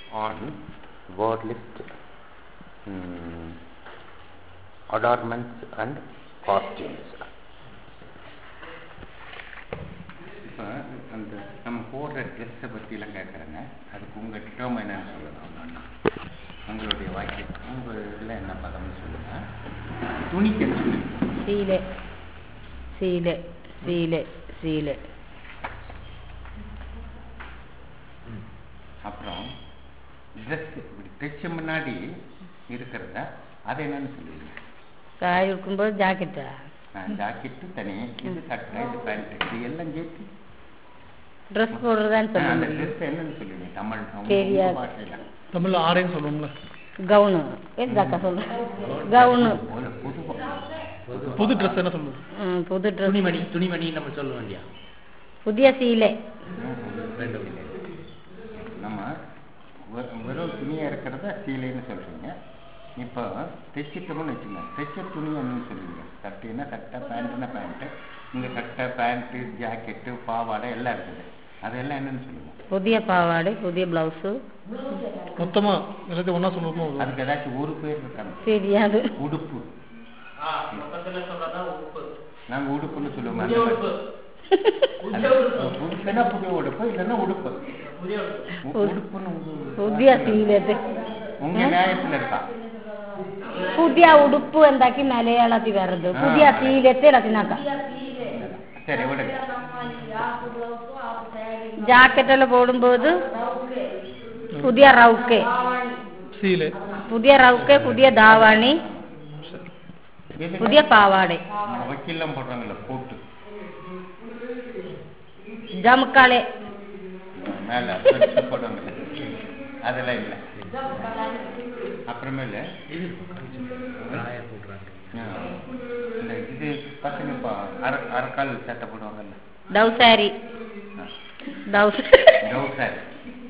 on word list mm, adornments and costumes. இப்போ அந்த நம்ம போடுற ட்ரெஸ்ஸை பற்றிலாம் கேட்குறேங்க அதுக்கு உங்கள் டிட்டோம் என்னன்னு சொல்லணும் ஒன்று உங்களுடைய வாக்கியம் உங்கள் இதில் என்ன பதம்னு சொல்லுங்கள் துணிக்கு என்ன சொல்லுங்க சீலை சீலை சீலை சீலை அப்புறம் ட்ரெஸ் இப்படி தைச்ச முன்னாடி இருக்கிறத அதை என்னன்னு சொல்லுவீங்க காய் இருக்கும்போது ஜாக்கெட்டா ஜாக்கெட்டு தனி இது சட்டை இது பேண்ட் இது எல்லாம் சேர்த்து ட்ரெஸ் போடுறதான்னு ஆ, அந்த சொல்லுங்க ட்ரெஸ் என்னன்னு சொல்லுவீங்க தமிழ் உங்க- தெரியாது. உங்க பாஷையில தமிழ்ல ஆரேன்னு சொல்லுவோம்ல கவுனு எதாக்கா சொல்லு கவுனு ஒரு புது புது ட்ரெஸ் என்ன சொல்லுவோம் ம், புது ட்ரெஸ் துணிமணி துணிமணி நம்ம சொல்லுவோம் இல்லையா புதிய சீலை ரெண்டு நம்ம வெ- வெறும் துணியா இருக்கிறத சீலைன்னு சொல்றீங்க இப்போ தைச்சிட்டோம்னு வச்சுங்க தைச்ச துணி என்னன்னு சொல்லுவீங்க சட்டைன்னா சட்டை பேண்ட்னா பேண்ட்டு இங்க சட்டை பேண்ட்டு ஜாக்கெட்டு பாவாடை எல்லாம் இருக்குது அதெல்லாம் என்னன்னு சொல்லுவோம் புதிய பாவாடை புதிய பிளவுஸு மொத்தமா எல்லாத்தையும் ஒண்ணா சொல்லுவோமோ அதுக்கு ஏதாச்சும் ஒரு பேர் இருக்காங்க தெரியாது உடுப்பு மொத்தத்தில் சொல்றதா உப்பு நாங்க உடுப்புன்னு சொல்லுவோம் அந்த மாதிரி. அது உடுப்புனா புதிய உடுப்பு இல்லைன்னா உடுப்பு உ- உடுப்புன்னு உங்க- புதிய சீலை உங்க நியாயத்துல இருக்கா പുതിയ ഉടുപ്പ് എന്താക്കി മലയാളത്തിൽ വരുന്നത് പുതിയ ശീലത്തെ ഇളത്തിനാക്ക சரி விடுங்க ജാക്കറ്റ് എല്ലാം പോടുമ്പോൾ പുതിയ റൗക്കെ சீலை പുതിയ റൗക്കെ പുതിയ ധാവാണി எதுங்க? പുതിയ പാവാടை வக்கீல்லாம் போடுறாங்கல்ல போட்டு ஜமுக்காலே மேல பெருசு போடுவாங்கல்ல அதெல்லாம் இல்லை அப்புறமேல இது ராய போடுறாங்க ஆ, இந்த இது பசங்க இப்போ அரை அரைக்கால் சட்டை போடுவாங்கல்ல ഡൗ സാരി ஆ, ഡൗ டவு சாரி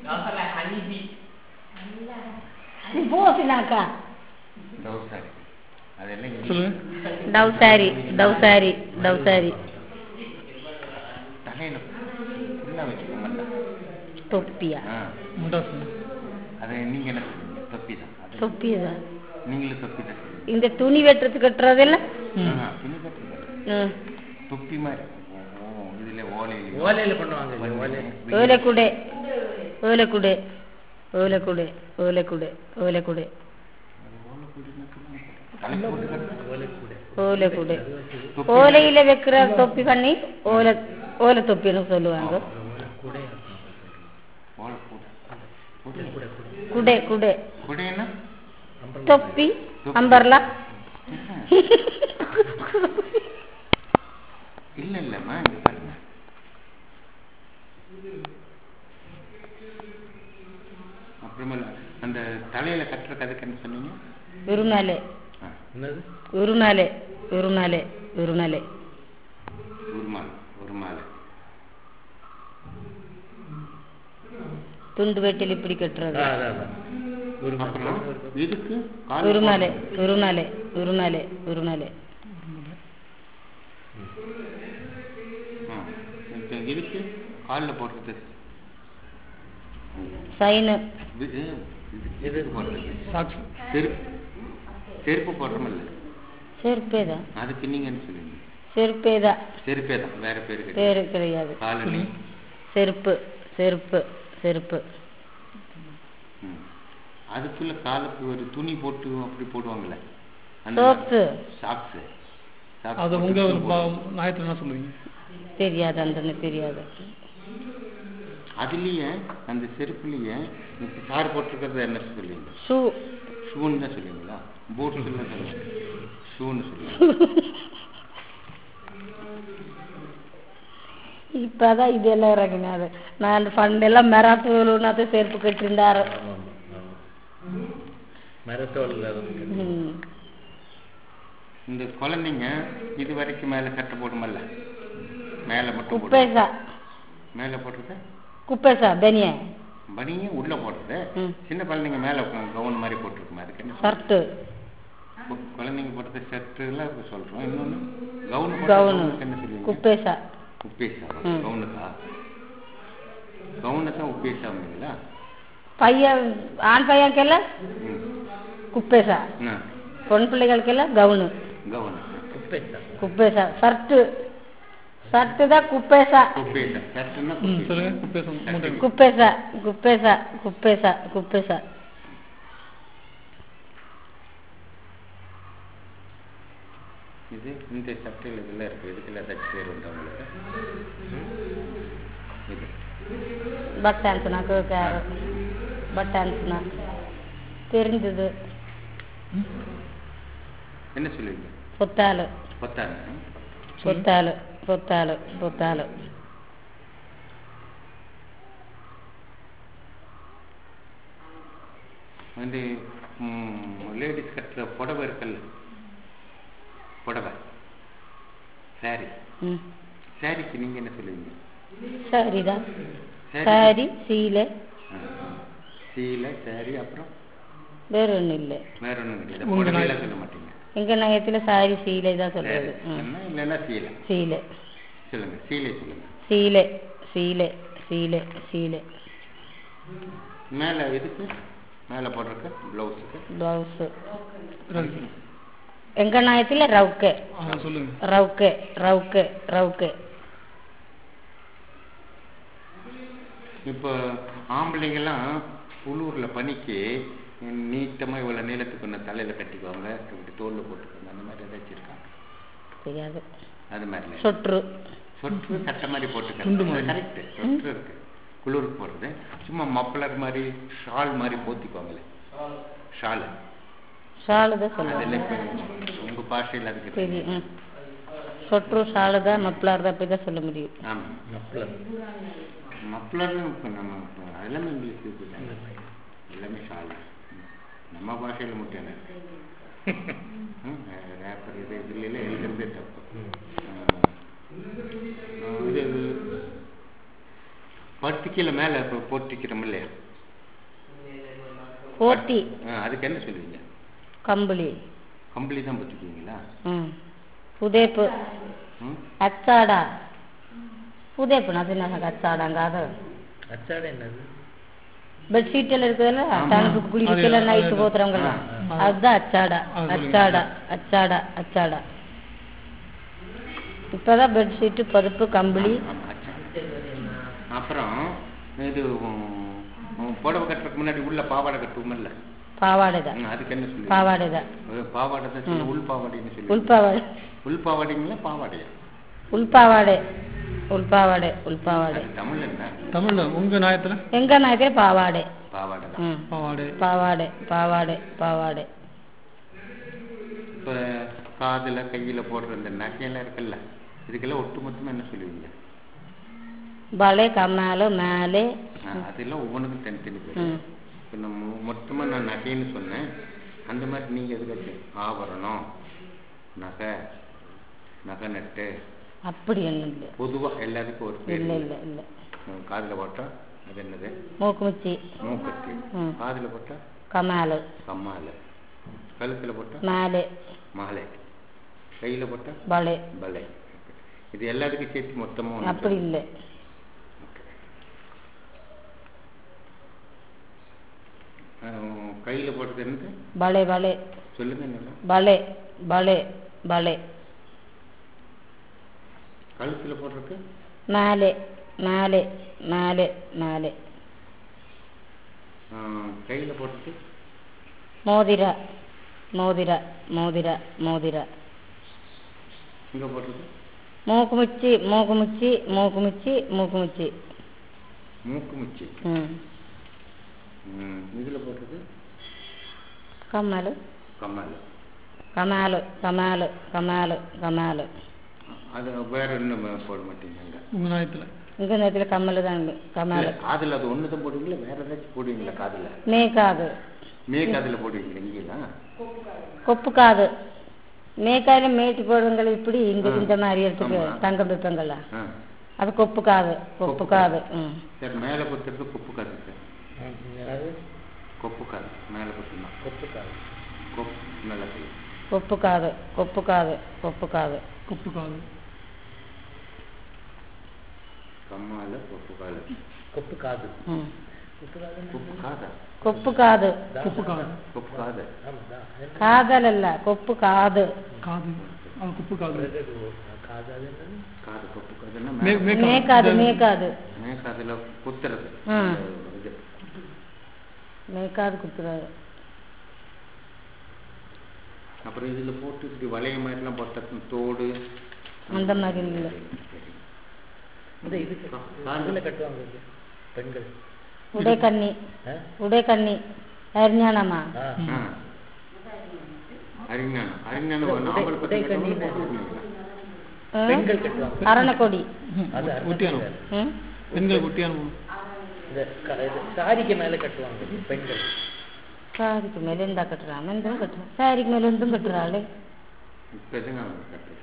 പോസിനാക്ക டவு சாரி அதெல்லாம் இங்க- சொல்லுங்க ഡൗ സാരി ഡൗ സാരി ഡൗ സാരി தலையில ஃபுல்லாக வச்சுக்கோங்கல்ல തൊപ്പിയ ஆ முண்டாஸ் அதை நீங்க என்ன சொல்லுவீங்க தொப்பி தான் அது തൊപ്പിയതാ நீங்களும் தொப்பி தான் சொல்லுவீங்க இந்த துணி வெட்டுறதுக்கு கட்டுறதில்ல ஆ, துணி கட்டுறது ம் தொப்பி மாதிரி ஓ, ஓ, இதுல ஓலையில ஓலையில பண்ணுவாங்க இல்லையா ஓலை ഓലക്കുടെ ഓലക്കുടെ ഓലക്കുടെ ഓലക്കുടെ ഓലക്കുടെ தலைக்கு போட்டு கட்டுறது. ஓலை கூட ஓலைக்குடை ஓலையில வைக்கிற தொப்பி பண்ணி ஓலை ஓலை தொப்பின்னு சொல்லுவாங்க ஓலை கூட ஓலை கூட கூட கூட கூட குடை குடை குடைன்னா தொப்பி அம்பர்லா இல்ல இல்லம்மா இங்க பாருங்க அப்புறமேல அந்த தலையில கட்டுறதுக்கு அதுக்கு என்ன சொன்னீங்க உருமலை ஆ, என்னது உருமலை உருமலை உருமலை ஒரு மாலை ஒரு மாலை துண்டு வெட்டில் இப்படி கட்டுறது ஆ, அதான் அதான் ஒரு அப்புறம் மாசம் இதுக்கு கால் உருமலை உருமலை உருமலை உருமலை ஆ, இப்ப இதுக்கு காலில் போடுறது சைனு இது இது போடுறது சாக்ஸ் செருப்பு செருப்பு போடுறோமில்ல செருப்பேதா அதுக்கு நீங்க என்ன சொல்லுவீங்க செருப்பேதா செருப்பே தான் வேற பேரு கிடையாது பேரு கிடையாது காலனி செருப்பு செருப்பு செருப்பு ம். அதுக்குள்ள காலுக்கு ஒரு துணி போட்டு அப்படி போடுவாங்கல்ல சோக்ஸு சாக்ஸ் அது உங்க நாயத்துல என்ன சொல்லுவீங்க தெரியாது அந்த தெரியாது அதுலயே அந்த செருப்புலயே இப்ப சார் போட்டிருக்கிறது என்ன சொல்லுவீங்க ஷூ ஷூன்னு தான் சொல்லுவீங்களா பூட்ஸ் எல்லாம் சொல்லுவாங்க ஷூன்னு சொல்லுவீங்க இப்பதான் இதெல்லாம் இறங்கினாரு நான் பண்டெல்லாம் மெராத்தூலுனாத்து செருப்பு கட்டிருந்தாரு ஆமா ஆமா ஆமா மரத்தோல் ம். இந்த குழந்தைங்க இது வரைக்கும் மேல சட்டை போடுமல்ல மேல மட்டும் போடும் குப்பேசா மேல போடுறது குப்பேசா பெனிய பனியும் உள்ள போடுறது ம். சின்ன குழந்தைங்க மேல கவுன் மாதிரி போட்டிருக்குமா அதுக்கு என்ன ஷர்ட்டு கு- குழந்தைங்க போடுறது ஷர்ட் எல்லாம் இப்ப சொல்றோம் இன்னொன்னு கவுன் கவுனு என்ன சொல்லுவீங்க குப்பேசா உப்பேசா ம். கவுனுக்கா கவுனை தான் உப்பேசாமீங்களா பையன் ஆண் பையனுக்கெல்லாம் ம் குப்பேசா ஆ பொன் பிள்ளைகளுக்கெல்லாம் கவுனு கவனம் குப்பேசா குப்பேசா சர்ட்டு சர்ட்டு தான் குப்பேசா குப்பேச சட்டுன்னா ம் குப்பேச சொல்லுங்க குப்பேசம் மூணு time. குப்பேசா குப்பேசா குப்பேசா குப்பேசா இது இந்த சட்டையில் இதெல்லாம் இருக்குது இதுக்கெல்லாம் ஏதாச்சும் பேர் உண்டா உங்களுக்கு இது பட்டான்ஸ்னா கேட்காரு பட்டான்ஸ்னா தெரிஞ்சது என்ன சொல்லுவீங்க பொத்தாலு பத்தாங்க பொத்தாலு பொத்தாலு பொத்தாலு வந்து லேடிஸ் கட்டுற புடவை இருக்குல்ல புடவை சாரி ம் சாரிக்கு நீங்கள் என்ன சொல்லுவீங்க சரிதான் Saree. சாரி சீலை ஆ. சீலை சாரி அப்புறம் வேற ஒன்றும் இல்லை வேற ஒன்றும் கிடையாது உங்க புடவையெல்லாம் நாய்- சொல்ல மாட்டீங்க எங்கள் நகரத்தில் சாரி சீலை தான் சொல்கிறது சாரி ம் என்ன இல்லைன்னா சீலை சீலை சொல்லுங்க சீலை சொல்லுங்க சீலை சீலை சீலை சீலை மேலே எதுக்கு மேலே போடுறக்கு ப்ளவுஸுக்கு ப்ளவுஸு ரவுக்கு. எங்கள் நகரத்தில் ரவுக்கு ஆ சொல்லுங்க ரவுக்கு ரவுக்கு ரவுக்கு இப்போ ஆம்பளைங்கெல்லாம் உள்ளூரில் பனிக்கு நீட்டமாக இவ்வளோ நீளத்துக்கு ஒன்று தலையில் கட்டிக்குவாங்க இப்படி தோலில் போட்டுக்குவாங்க அந்த மாதிரி ஏதாச்சும் இருக்காங்க தெரியாது அது மாதிரி சொட்ரு சொட்டு சட்டை மாதிரி துண்டு போட்டுக்கிறது மாதிரி. கரெக்டு சொட்டு இருக்கு குளிருக்கு போடுறது சும்மா மப்ளர் மாதிரி ஷால் மாதிரி போத்திக்குவாங்களே ஷால் ஷாலு தான் சொல்லுவாங்க அதெல்லாம் இப்போ உங்கள் பாஷையில் அதுக்கு சரி ம் சொட்ரு ஷாலு தான் மப்ளார் தான் அப்படி தான் சொல்ல முடியும் ஆமாம் மப்ளர் மப்ளர்னு இப்போ நம்ம இப்போ எல்லாமே இங்கிலீஷ் இருக்குதாங்க எல்லாமே ஷால் நம்ம பாஷையில் மட்டும் என்ன இருக்கு ம், ரேப்பர் இது இதுல எல்லாம் எழுதுறதே தப்பு ஆ, இது பத்து கீழே மேலே இப்போ போட்டிக்கிறோம் இல்லையா போட்டி ஆ, அதுக்கு என்ன சொல்லுவீங்க கம்பளி கம்பளி தான் போட்டுக்குவீங்களா ம் புதேப்பு ம் அச்சாடா புதேப்பு நான் சின்ன அச்சாடாங்க அது அச்சாடை என்னது பெட்ஷீட் எல்லாம் இருக்குதுல்ல ஆமா. தனக்கு குளிக்கல அது- நைட்டு அது- போத்துறவங்க ஆ. அதுதான் அச்சாடா அது சொல்லுங்க. அச்சாடா அச்சாடா அச்சாடா இப்பதான் பெட்ஷீட்டு பதுப்பு கம்பளி ஆமா, அச்சா. அப்புறம் இது உம், உம், புடவை கட்டுறதுக்கு முன்னாடி உள்ள பாவாடை கட்டுவோம்ல பாவாடை தான் ம், அதுக்கு என்ன சொல்லுவீங்க பாவாடை தான் அது பாவாடை தான் சொல்லுங்க, உள் பாவாடைன்னு சொல்லி உள்பாவாடை உள் பாவாடைங்களா பாவாடையா உள்பாவாடை உள்பாவாடை உள்பாவாடை அது தமிழ் என்ன தமிழ்ல உங்க நியாயத்துல எங்க நாயத்திலே பாவாடை பாவாடை தான் ம் பாவாடை பாவாடை பாவாடை பாவாடை இப்போ காதுல கையில போடுற இந்த நகையெல்லாம் இருக்குல்ல இதுக்கெல்லாம் ஒட்டுமொத்தமா என்ன சொல்லுவீங்க பலே கம்மாலு மேலே ஆ, அதெல்லாம் ஒவ்வொன்றுக்கும் தனித்தனி பேர் ம் இப்போ நம்ம மொத்தமா நான் நகைன்னு சொன்னேன் அந்த மாதிரி நீங்க எதுக்காச்சும் ஆபரணம் நகை நகை நட்டு அப்படி ஒன்றும் இல்லை பொதுவா எல்லாத்துக்கும் ஒரு பேர் இல்லை இல்லை இல்லை உம், காதுல போட்டா அது என்னது மூக்குமிச்சி மூக்கத்தி ம். காதுல போட்டா கமாலு கம்மால கழுத்துல போட்டா மேலே மாலை கையில போட்டா பலே பலை இது எல்லாத்துக்கும் சேர்த்து மொத்தமா ஒண்ணு அப்படி சொல்லு. இல்லை ஆஹ், கையில போட்டது என்னது பலே பலே சொல்லுங்க என்னது பலே பலே பலே கழுத்துல போடுறதுக்கு மேலே மேலே மேலே மேலே ஆஹ், கையில போடுறது மோதிர மோதிர மோதிர மோதிர இங்க போடுறது மூக்குமிச்சி மூக்குமிச்சி மூக்குமிச்சி மூக்குமிச்சி மூக்கு முச்சி ம் உம், இதுல போடுறது கம்மாலு கம்மல் கமாலு கமாலு கமாலு கமாலு அது வேற இன்னும் போட மாட்டீங்க அங்க உங்க நியாயத்துல இங்கே நேரத்தில் கம்மல் தான் உண்டு கமாலு இல்ல, காதுல அது ஒண்ணுதான் போடுவீங்களா வேற ஏதாச்சும் போடுவீங்களா காதுல மேக்காது மே காதுல போடுவீங்களா இங்கெல்லாம் கொப்பு காது மேக்காயில மேட்டு போடுங்கள் இப்படி இங்க ஆ. இந்த மாதிரி இடத்துக்கு ஆமா. தங்கம் வைப்பங்களா ஆ அது கொப்பு காது கொப்பு கொப்பு காது ம் சரி மேலே குத்துறது கொப்பு காது சார் அது கொப்பு காது மேலே குத்துனா கொப்புக்கால் கொப்பு நல்லா செய்யும் கொப்பு காது கொப்பு காது கொப்பு காது குப்பு காது கம்மால கொப்பு காது கொப்பு காது ம் கொப்பு காதா கொப்பு காது கொப்பு காது கொப்பு காது ஆமாதா என்ன காதல் அல்ல கொப்பு காது காது அது கொப்பு காது பிரதர் காது அது என்னது காது கொப்பு காதுன்னா மே- மேல மேக்காது. மேக்காது மேக்காது மேற்காதுல குத்துறது ஆ. இது மேக்காது குத்துறாரு அப்புறம் இதுல போட்டு இப்படி வளைய மாதிரிலாம் போட்ட தோடு அந்த மாதிரி இல்லை இந்த இதுக்கு காதுல கட்டுவாங்க இது, பெண்கள் உடைக்கண்ணி ஆ? உடைக்கண்ணி அரிஞானமா ஆ. ஆ. அறிஞானம் அறிஞானம் உடை- நாவல் பத்தி உடை கண்ணி கட்டணும் போட்டுருக்கீங்களா? ஆ? பெண்கள் கட்டுவாங்க அரணக்கொடி அது ஒட்டியானம் அருணாச்சலம். ம்? பெண்கள் ஒட்டியானம் இந்த க- இது சாரிக்கு மேல கட்டுவாங்க பெண்கள் சாரிக்கு மேல இருந்தா கட்டுறான் எந்தும் கட்டுறான் சாரிக்கு மேல இருந்தும் கட்டுறாளே இப்ப எதுங்க அவங்க கட்டுறது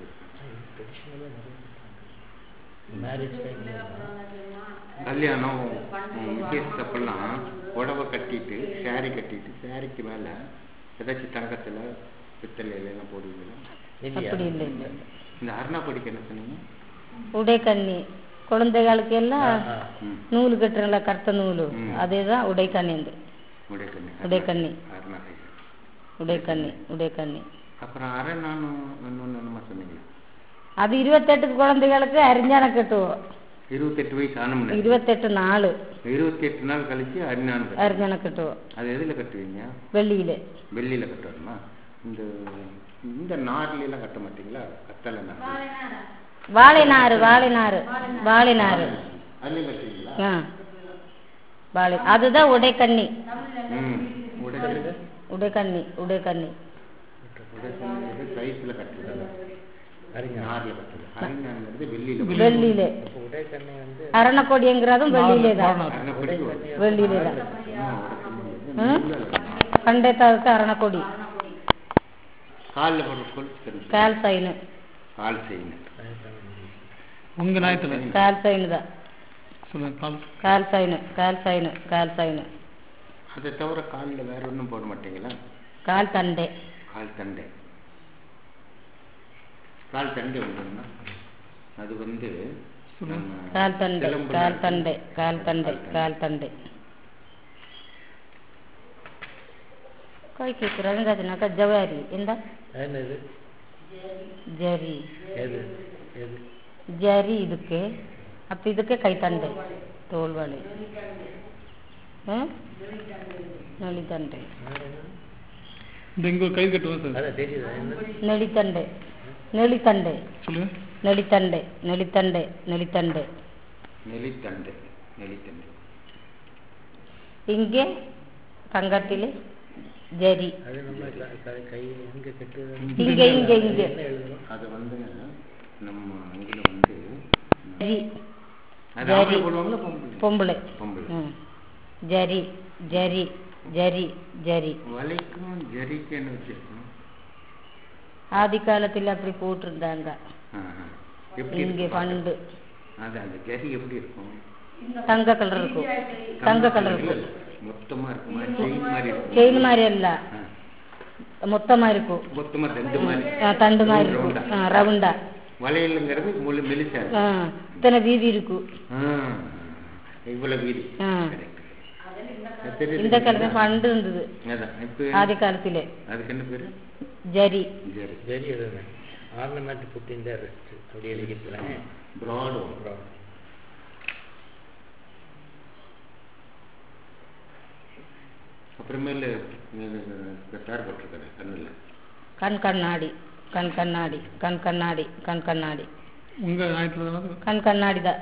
மேரேஜ் டைம்ல கல்யாணம் ம், விசேஷத்தப்பெல்லாம் புடவை கட்டிட்டு saree கட்டிட்டு சாரிக்கு மேல ஏதாச்சும் தங்கத்துல பித்தளையில எல்லாம் போடுவீங்களா இல்லையா அப்படி இல்லை இல்லை இந்த அருணாப்படிக்கு என்ன சொன்னீங்க உடைக்கண்ணி குழந்தைகளுக்கு எல்லாம் ஆ, ஆ. ம் நூல் கட்டுறல கருத்த நூல் ம். அதேதான் உடைக்கண்ணி உடைக்கண்ணி உடைக்கண்ணி. அருணா உடைக்கண்ணி உடைக்கண்ணி அப்புறம் அரை நானும் இன்னொன்று என்னமா சொன்னீங்க அது இருபத்தெட்டு குழந்தைகளுக்கு அரிஞ்சான கட்டுவோம் இருபத்தெட்டு வயசு ஆனமுன்னு இருபத்தெட்டு நாள் இருபத்தி எட்டு நாள் கழிச்சு அரிநான் அரிஞ்சான கட்டுவோம் அது எதுல கட்டுவீங்க வெள்ளியில வெள்ளியில கட்டணுமா இந்த இந்த நார்ல எல்லாம் கட்ட மாட்டீங்களா கத்தலை நார் வாழை நாறு வாழை நாறு வாழை நாறு அதுலயும் கட்டுவீங்களா ஆ வாழை அதுதான் உடைக்கண்ணி ம் உடைக்கண்ணி உடைக்கண்ணி உடைக்கண்ணி உடைக்கண்ணி சைஸ்ல கட்டுறது அறிஞர் நார்ல கட்டுறது அரிநான்ங்கிறது வெள்ளியில வெள்ளியில இப்போ உடைக்கண்ணை வந்து அரணக்கொடிங்கிறதும் வெள்ளியிலே தான் அரணப்படி வெள்ளியிலே தான் ம்? காலில் பண்டைத்தாவுக்கு அரணக்கொடி போடுற கொலுசு தெரிஞ்சு கால் சைனு கால் செய்யணும் உங்க நாயத்துல கால் சைனு தான் சொல்லுங்க கால் கால் சைனு கால் சைனு கால் சைனு அதை தவிர காலில் வேற ஒன்றும் போட மாட்டீங்களா கால் தண்டை கால் தண்டை கால் தண்டை ஒன்றுன்னா அது வந்து நம்ம கால் தண்டை சிலம்புல கால் தண்டை கால் தண்டை கால் தண்டை ಕೈ ರಂಗಜನಕ ಜವಾರಿ ಇಂದ என்னது ಜರಿ எது எது ಜರಿ ಇದಕ್ಕೆ ಮತ್ತು ಇದಕ್ಕೆ ಕೈ ತಂಡೆ ತೋಳ್ಬಳೆ ಹ್ಞೂ ನಳಿತಂಡೆ இந்த இங்க ஒரு கை கட்டுவோம் சார் அதான் தெரியுதா என்ன ನಳಿತಂಡೆ ನಳಿತಂಡೆ சொல்லுங்க ನಳಿತಂಡೆ ನಳಿತಂಡೆ ನಳಿತಂಡೆ நெலித்தண்டை நெலித்தண்டை ಹಿಂಗೆ ಕಂಗಟ್ಟಿಲಿ ಜರಿ அது நம்ம க- க- கை எங்க கட்டுது ಹಿಂಗೆ ಹಿಂಗೆ ಹಿಂಗೆ என்ன எழுதணும் அது வந்து நம்ம இதில் வந்து ಜರಿ அது ஆம்பளை போடுவாங்களா பொம்பளை பொம்பளை பொம்பளை ம் ஜரி ஜரி ஜரி ஜரி வலைக்கும் ஜரிக்கு என்ன வித்தியாசம் ஆதி காலத்தில் அப்படி போட்டிருந்தாங்க ஆ, ஆ. எப்படி இங்கே இருக்கும்? பண்டு அது அந்த ஜரி எப்படி இருக்கும் தங்க கலர் இருக்கும் தங்க கலர் இருக்கும் மொத்தமா இருக்குமா செயின் மாதிரி இருக்கும் செயின் மாதிரி அல்ல ஆ. மொத்தமா இருக்கும் மொத்தமா தண்டு மாதிரி ஆ, தண்டு மாதிரி ரவுண்டா. இருக்கும் ஆ, ரவுண்டா வளையலுங்கிறது முழு மெலிசா ஆ, இத்தனை வீதி இருக்கும் ஆ, இவ்வளவு வீதி ஆ. Correct. அது தெரியுது இந்த காலத்துல பண்டு இருந்தது அதான் இப்ப ஆதி காலத்திலே அதுக்கு என்ன பேரு ஜரி ஜரி சரி எழுதுனேன் ஆர்னமெண்ட் புட்டின் தான் ரெஸ்ட் அப்படி எழுதிக்கிறேன் ப்ராடு அப்புறம் அப்புறமேல பேர் போட்டிருக்காரு கண்ணுல கண் கண்ணாடி கண் கண்ணாடி கண் கண்ணாடி கண் கண்ணாடி உங்க நாயத்துல தானே கண் கண்ணாடி தான்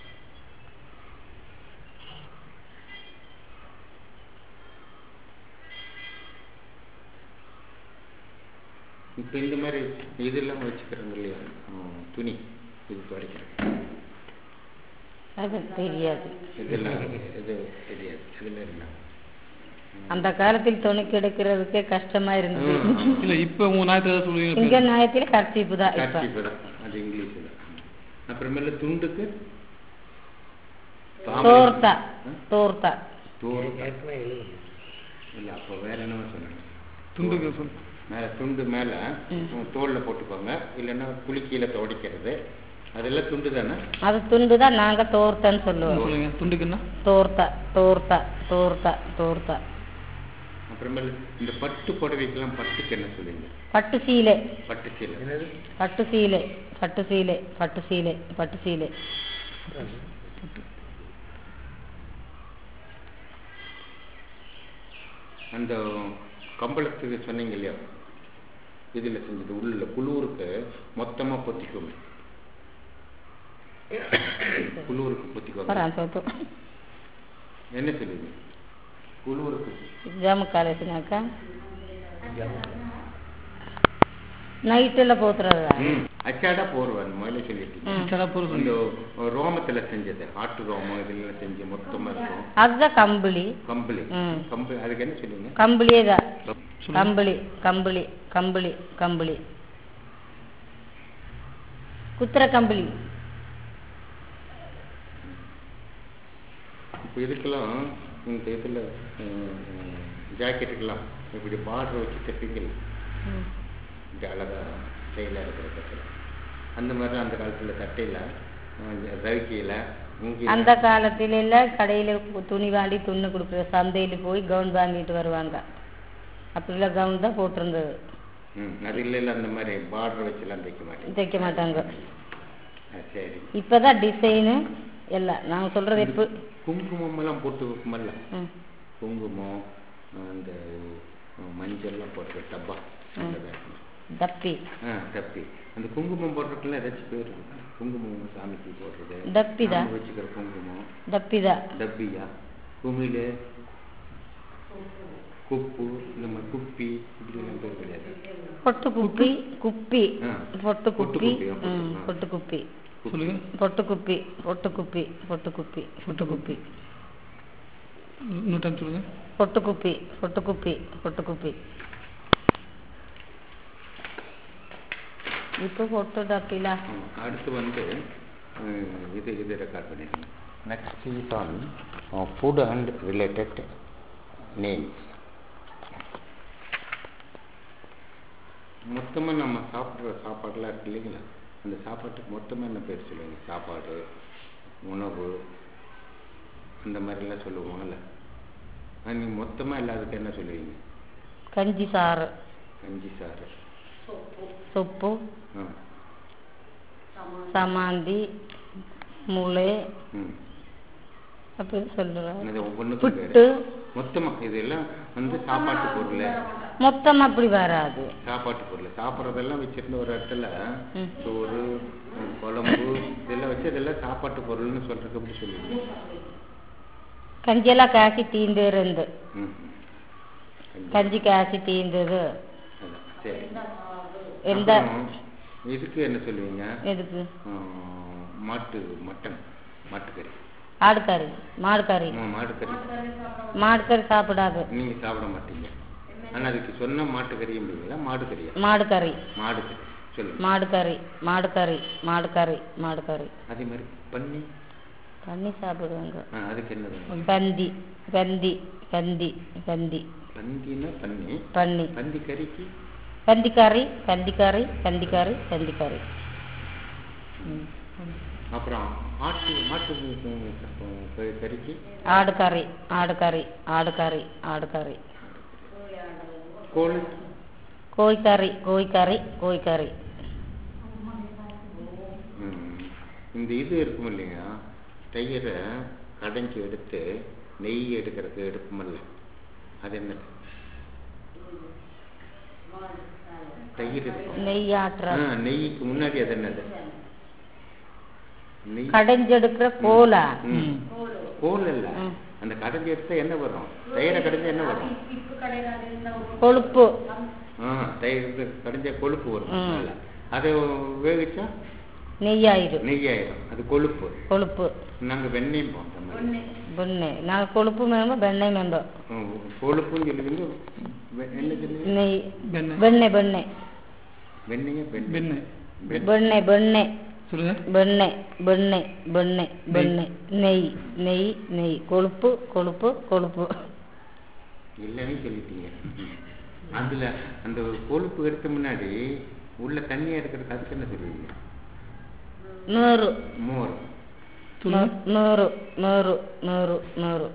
இப்ப இந்த மாதிரி இதெல்லாம் வச்சுக்கிறாங்க இல்லையா ம், துணி இது துடைக்கிறேன் அது தெரியாது இதெல்லாம் இது தெரியாது இதுல என்ன அந்த காலத்தில் துணி கிடைக்கிறதுக்கே கஷ்டமா இருந்தது ம். இல்ல இப்ப உங்க நாயத்துல ஏதாவது சொல்லுவீங்க இங்க நியாயத்தில் கர்ச்சீப்பு தான் இப்ப கர்ச்சீப்பு தான் அது இங்கிலீஷ் தான் அப்புறமேல துண்டுக்கு தோர்த்தா தோர்த்தா தோர்த்தா ஏற்கனவே எழுதணும் இல்ல அப்போ வேற என்னவோ சொன்னாங்க துண்டுக்கு சொல்லு மேல துண்டு மேல தோல்ல போட்டுக்கோங்க இல்லைன்னா குலுக்கியில துடைக்கிறது அதெல்லாம் துண்டு தானே அது துண்டு தான் நாங்க தோர்த்தன்னு சொல்லுவோம் சொல்லுங்க துண்டுக்குன்னா தோர்த்தா தோர்த்தா தோர்த்தா தோர்த்தா அப்புறமேல இந்த பட்டு புடவைக்கெல்லாம் பட்டுக்கு என்ன சொல்லுவீங்க பட்டு சீலை பட்டு சீலை என்னது பட்டு சீலை பட்டு சீலை பட்டு சீலை பட்டு சீலை அந்த கம்பளத்துக்கு சொன்னீங்க இல்லையா இதில் செஞ்சது உள்ள குளூருக்கு மொத்தமாக பொத்திக்குவோம் குளூருக்கு பொத்திக்குவாங்க வரான் சோத்து என்ன சொல்லுவீங்க குளூருக்கு ஜாமு காலேஜ்னாக்கா நைட்டில் போத்துறதா ம், அச்சாடா போடுவேன் முதல்ல சொல்லிட்டீங்க ம். சடா பொருள் இந்த ரோமத்துல செஞ்சது ஆட்டு ரோமம் இதெல்லாம் செஞ்சு மொத்தமா இருக்கும் அதுதான் கம்பளி கம்பளி ம். கம்பளி அதுக்கு என்ன சொல்லுவீங்க கம்பளியே தான் சொல்லுங்க. கம்பளி கம்பளி கம்பளி கம்பளி குத்துற கம்பளி இப்போ இதுக்கெல்லாம் இந்த இதில் ஜாக்கெட்டுக்கெல்லாம் இப்படி பார்டர் வச்சு தைப்பீங்கல்ல ம். இப்படி அழகா ஸ்டைலாக இருக்கிற கட்டில் அந்த மாதிரி அந்த காலத்தில் தட்டையில் ரவிக்கையில் இங்கே அந்த காலத்துல எல்லாம் கடையில கு- துணி வாங்கி துணி கொடுக்குற சந்தையில போய் கவுன் வாங்கிட்டு வருவாங்க அப்படிலாம் கவுன் தான் போட்டிருந்தது ம் அது இல்லை இல்லை அந்த மாதிரி பார்டர் வச்சுலாம் தைக்க மாட்டேங்க தைக்க மாட்டாங்க சரி இப்பதான் டிசைனு எல்லாம் நான் சொல்றது எப்போ குங்குமமெல்லாம் போட்டு வைக்குமல்ல ம். குங்குமம் அந்த மஞ்சள்லாம் போட்டு டப்பா ம். அந்த டப்பி ஆ தப்பி அந்த குங்குமம் போடுறதுக்குலாம் ஏதாச்சும் பேர் இருக்கு குங்குமம் சாமிக்கு போடுறது டப்பிதா? நாம வச்சுக்கிற குங்குமம் டப்பி தான் டப்பியா குமிழ் குப்பு இந்த மாதிரி குப்பி இப்படிலாம் பேர் கிடையாது பொட்டு குப்பி குப்பி ஆ. பொட்டு பொட்டு குப்பி குப்பி, ஆ, ம், ஆ. பொட்டு குப்பி சொல்லுங்க பொட்டு குப்பி பொட்டு குப்பி பொட்டு குப்பி பொட்டு குப்பி இன்னொரு டைம் சொல்லுங்க பொட்டு குப்பி பொட்டு குப்பி பொட்டு குப்பி இப்போ பொட்டு டப்பிலா ஆ, அடுத்து வந்து அஹ், இது இது ரெக்கார்ட் பண்ணிருக்கேன் next is on food and related names மொத்தமாக நம்ம சாப்பிட்ற சாப்பாடுலாம் இருக்கு இல்லைங்களா அந்த சாப்பாட்டுக்கு மொத்தமாக என்ன பேர் சொல்லுவீங்க சாப்பாடு உணவு அந்த மாதிரிலாம் சொல்லுவோம்ல நீங்கள் மொத்தமாக எல்லாத்துக்கும் என்ன சொல்லுவீங்க கஞ்சி சாறு கஞ்சி சாறு சொப்பு ஆ சமாந்தி முளை ம் அப்படின்னு சொல்லுறோம் இது ஒவ்வொன்றுக்கும் புட்டு பேர் மொத்தமாக இதெல்லாம் வந்து சாப்பாட்டு பொருள் மொத்தம் அப்படி வராது சாப்பாட்டு பொருள் சாப்பிட்றதெல்லாம் வச்சிருந்த ஒரு இடத்துல ம். சோறு ம், குழம்பு இதெல்லாம் வச்சு இதெல்லாம் சாப்பாட்டு பொருள்னு சொல்றதுக்கு எப்படி சொல்லுவீங்க கஞ்சியெல்லாம் காய்ச்சி தீந்து இருந்து ம் கஞ்சி. கஞ்சி காய்ச்சி தீந்தது அதான், சரி எந்த அப்புறம் இதுக்கு என்ன சொல்லுவீங்க எதுக்கு ஆஹ், மாட்டு மட்டன் மாட்டுக்கறி ஆடுக்கறி மாடுக்கறி ஆ, மாட்டுக்கறி மாடுக்கறி சாப்பிடாது நீங்க சாப்பிட மாட்டீங்க ஆனா அதுக்கு சொன்ன மாட்டுக்கறியும்பீங்களா மாடுக்கறியா மாடுக்கறி மாடுக்கறி சொல்லுங்க மாடுக்கறி மாடுக்கறி மாடுக்கறி மாடுக்கறி அதே மாதிரி பன்னி பண்ணி சாப்பிடுவாங்க ஆ, அதுக்கு என்னது பந்தி பந்தி பந்தி பந்தி பந்தின்னா பன்னி பண்ணி பந்தி கறிக்கு பந்திக்கறி பந்திக்கறி பந்திக்கறி பந்திக்கறி ம். அப்புறம் ஆட்டு மாட்டு ம், க- கறிக்கு ஆடுக்கறி ஆடுக்கறி ஆடுக்கறி ஆடுக்கறி கோழி கோழிக்கறி கோழிக்கறி கோழிக்கறி ம், இந்த இது இருக்கும் இல்லைங்க தயிரை கடைஞ்சி எடுத்து நெய் எடுக்கிறதுக்கு எடுப்போம்ல அது என்ன தயிர் இருக்கும் நெய் ஆட்டுற ஆ, நெய்க்கு முன்னாடி அது என்னது நெய் கடைஞ்செடுக்கிற கோலா ம். கோல் இல்ல ம். அந்த கடைஞ்சி எடுத்தா என்ன வரும் தயிரை கடைஞ்சா என்ன வரும் கொழுப்பு ஆ தயிர் கடைஞ்ச கொழுப்பு வரும் ம். மேல. அதை வேவிச்சா நெய்யாயிரும் நெய்யாயிரும் அது கொழுப்பு கொழுப்பு நாங்க வெண்ணெயும் போன்ற மாதிரி பெண்ணை நாங்கள் கொழுப்பு மேம்போ வெண்ணெய் மேம்போ ம், கொழுப்புன்னு சொல்லுவீங்க வெ- என்ன சொல்லுவீங்க நெய் வெண்ணெய் வெண்ணெய் வெண்ணெய் வெண்ணெய வெண்ணெய் வெண்ணெய் வெண்ணெய். வெண்ணெய் வெண்ணெய் சொல்லுங்க வெண்ணெய் வெண்ணெய் வெண்ணெய் வெண்ணெய் நெய் நெய் நெய் கொழுப்பு கொழுப்பு கொழுப்பு இல்லைன்னு சொல்லிட்டீங்க அதுல அந்த கொழுப்பு எடுத்த முன்னாடி உள்ள தண்ணியா இருக்கிறதுக்கு அதுக்கு என்ன சொல்லுவீங்க நூறு மோர் சொல்லுங்க நூறு நூறு நூறு நூறு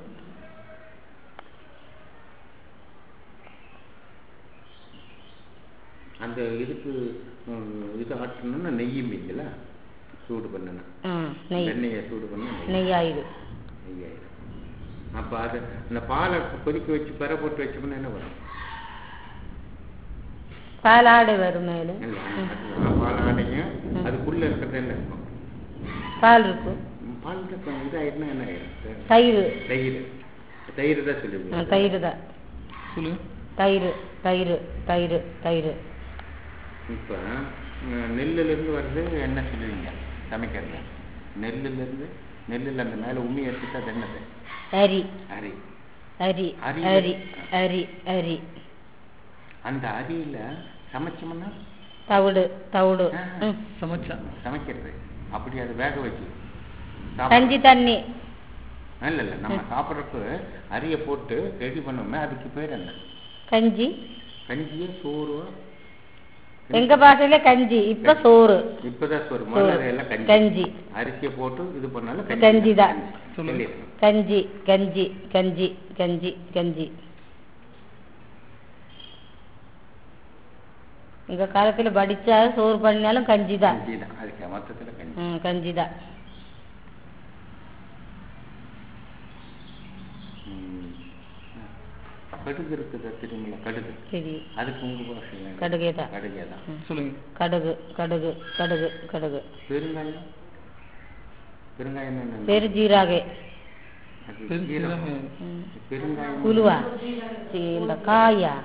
அந்த இதுக்கு ம், இது ஆட்டணும்னா நெய்யும் வைக்கல சூடு பண்ணணும் ம் நெய் வெண்ணெயை சூடு பண்ண நெய் ஆயுது நெய் ஆயிடும் அப்போ அது அந்த பாலை கொதிக்க வச்சு பெற போட்டு வச்சோம்னா என்ன வரும் பாலாடை வரும் மேலே இல்ல, அது பால் ஆடையும் அதுக்குள்ள இருக்கிறது என்ன இருக்கும் பால் இருக்கும் ம், பால் இருக்கும் இதாயிருந்தா என்ன ஆயிடும் தயிர் தயிர் தயிர் தான் ஆ, சொல்லுவீங்க தயிர் தான் சொல்லுங்க தயிர் தயிர் தயிர் தயிர் இப்போ நெல்லுலேருந்து வர்றது என்ன சொல்லுவீங்க சமைக்கிறது நெல்லுலேருந்து நெல்லில் அந்த மேலே உம்மி எடுத்துட்டு அது என்னது அரி அரி அரி அரி. அரி அரி அரி அந்த அரியில் சமைச்சோம்னா தவிடு தவிடு ஆ. ம் சமைச்சா சமைக்கிறது அப்படி அதை வேக வச்சு சாப்பிட- கஞ்சி தண்ணி இல்ல இல்ல நம்ம சாப்பிட்றப்ப அரியை போட்டு ரெடி பண்ணோமே அதுக்கு பேர் என்ன கஞ்சி கஞ்சியோ சோறோ எங்க பாஷையில கஞ்சி இப்ப சோறு இப்பதான் சோறு முதல்ல அதெல்லாம் கஞ்சி கஞ்சி அரிசியை போட்டு இது பண்ணாலும் கஞ்சி தான். சொல்லுங்க. சொல்லிடுறேன். கஞ்சி கஞ்சி கஞ்சி கஞ்சி கஞ்சி எங்க காலத்துல படிச்சா சோறு பண்ணினாலும் கஞ்சி தான் கஞ்சி தான் அதுக்கு மொத்தத்துல கஞ்சி ம் கஞ்சி தான் ம். கடுகு இருக்குது தெரியுமில்ல கடுகு சரி அதுக்கு உங்க பாஷையில என்ன? கடுகே தான். கடுகே தான் சொல்லுங்க கடுகு கடுகு கடுகு கடுகு பெருங்காயம் பெருங்காயம் என்ன பெருஜீராகே அது பெரு- சீரகம். சீரகம். ம். பெருங்காயம் உலுவா சீ, இந்த காயா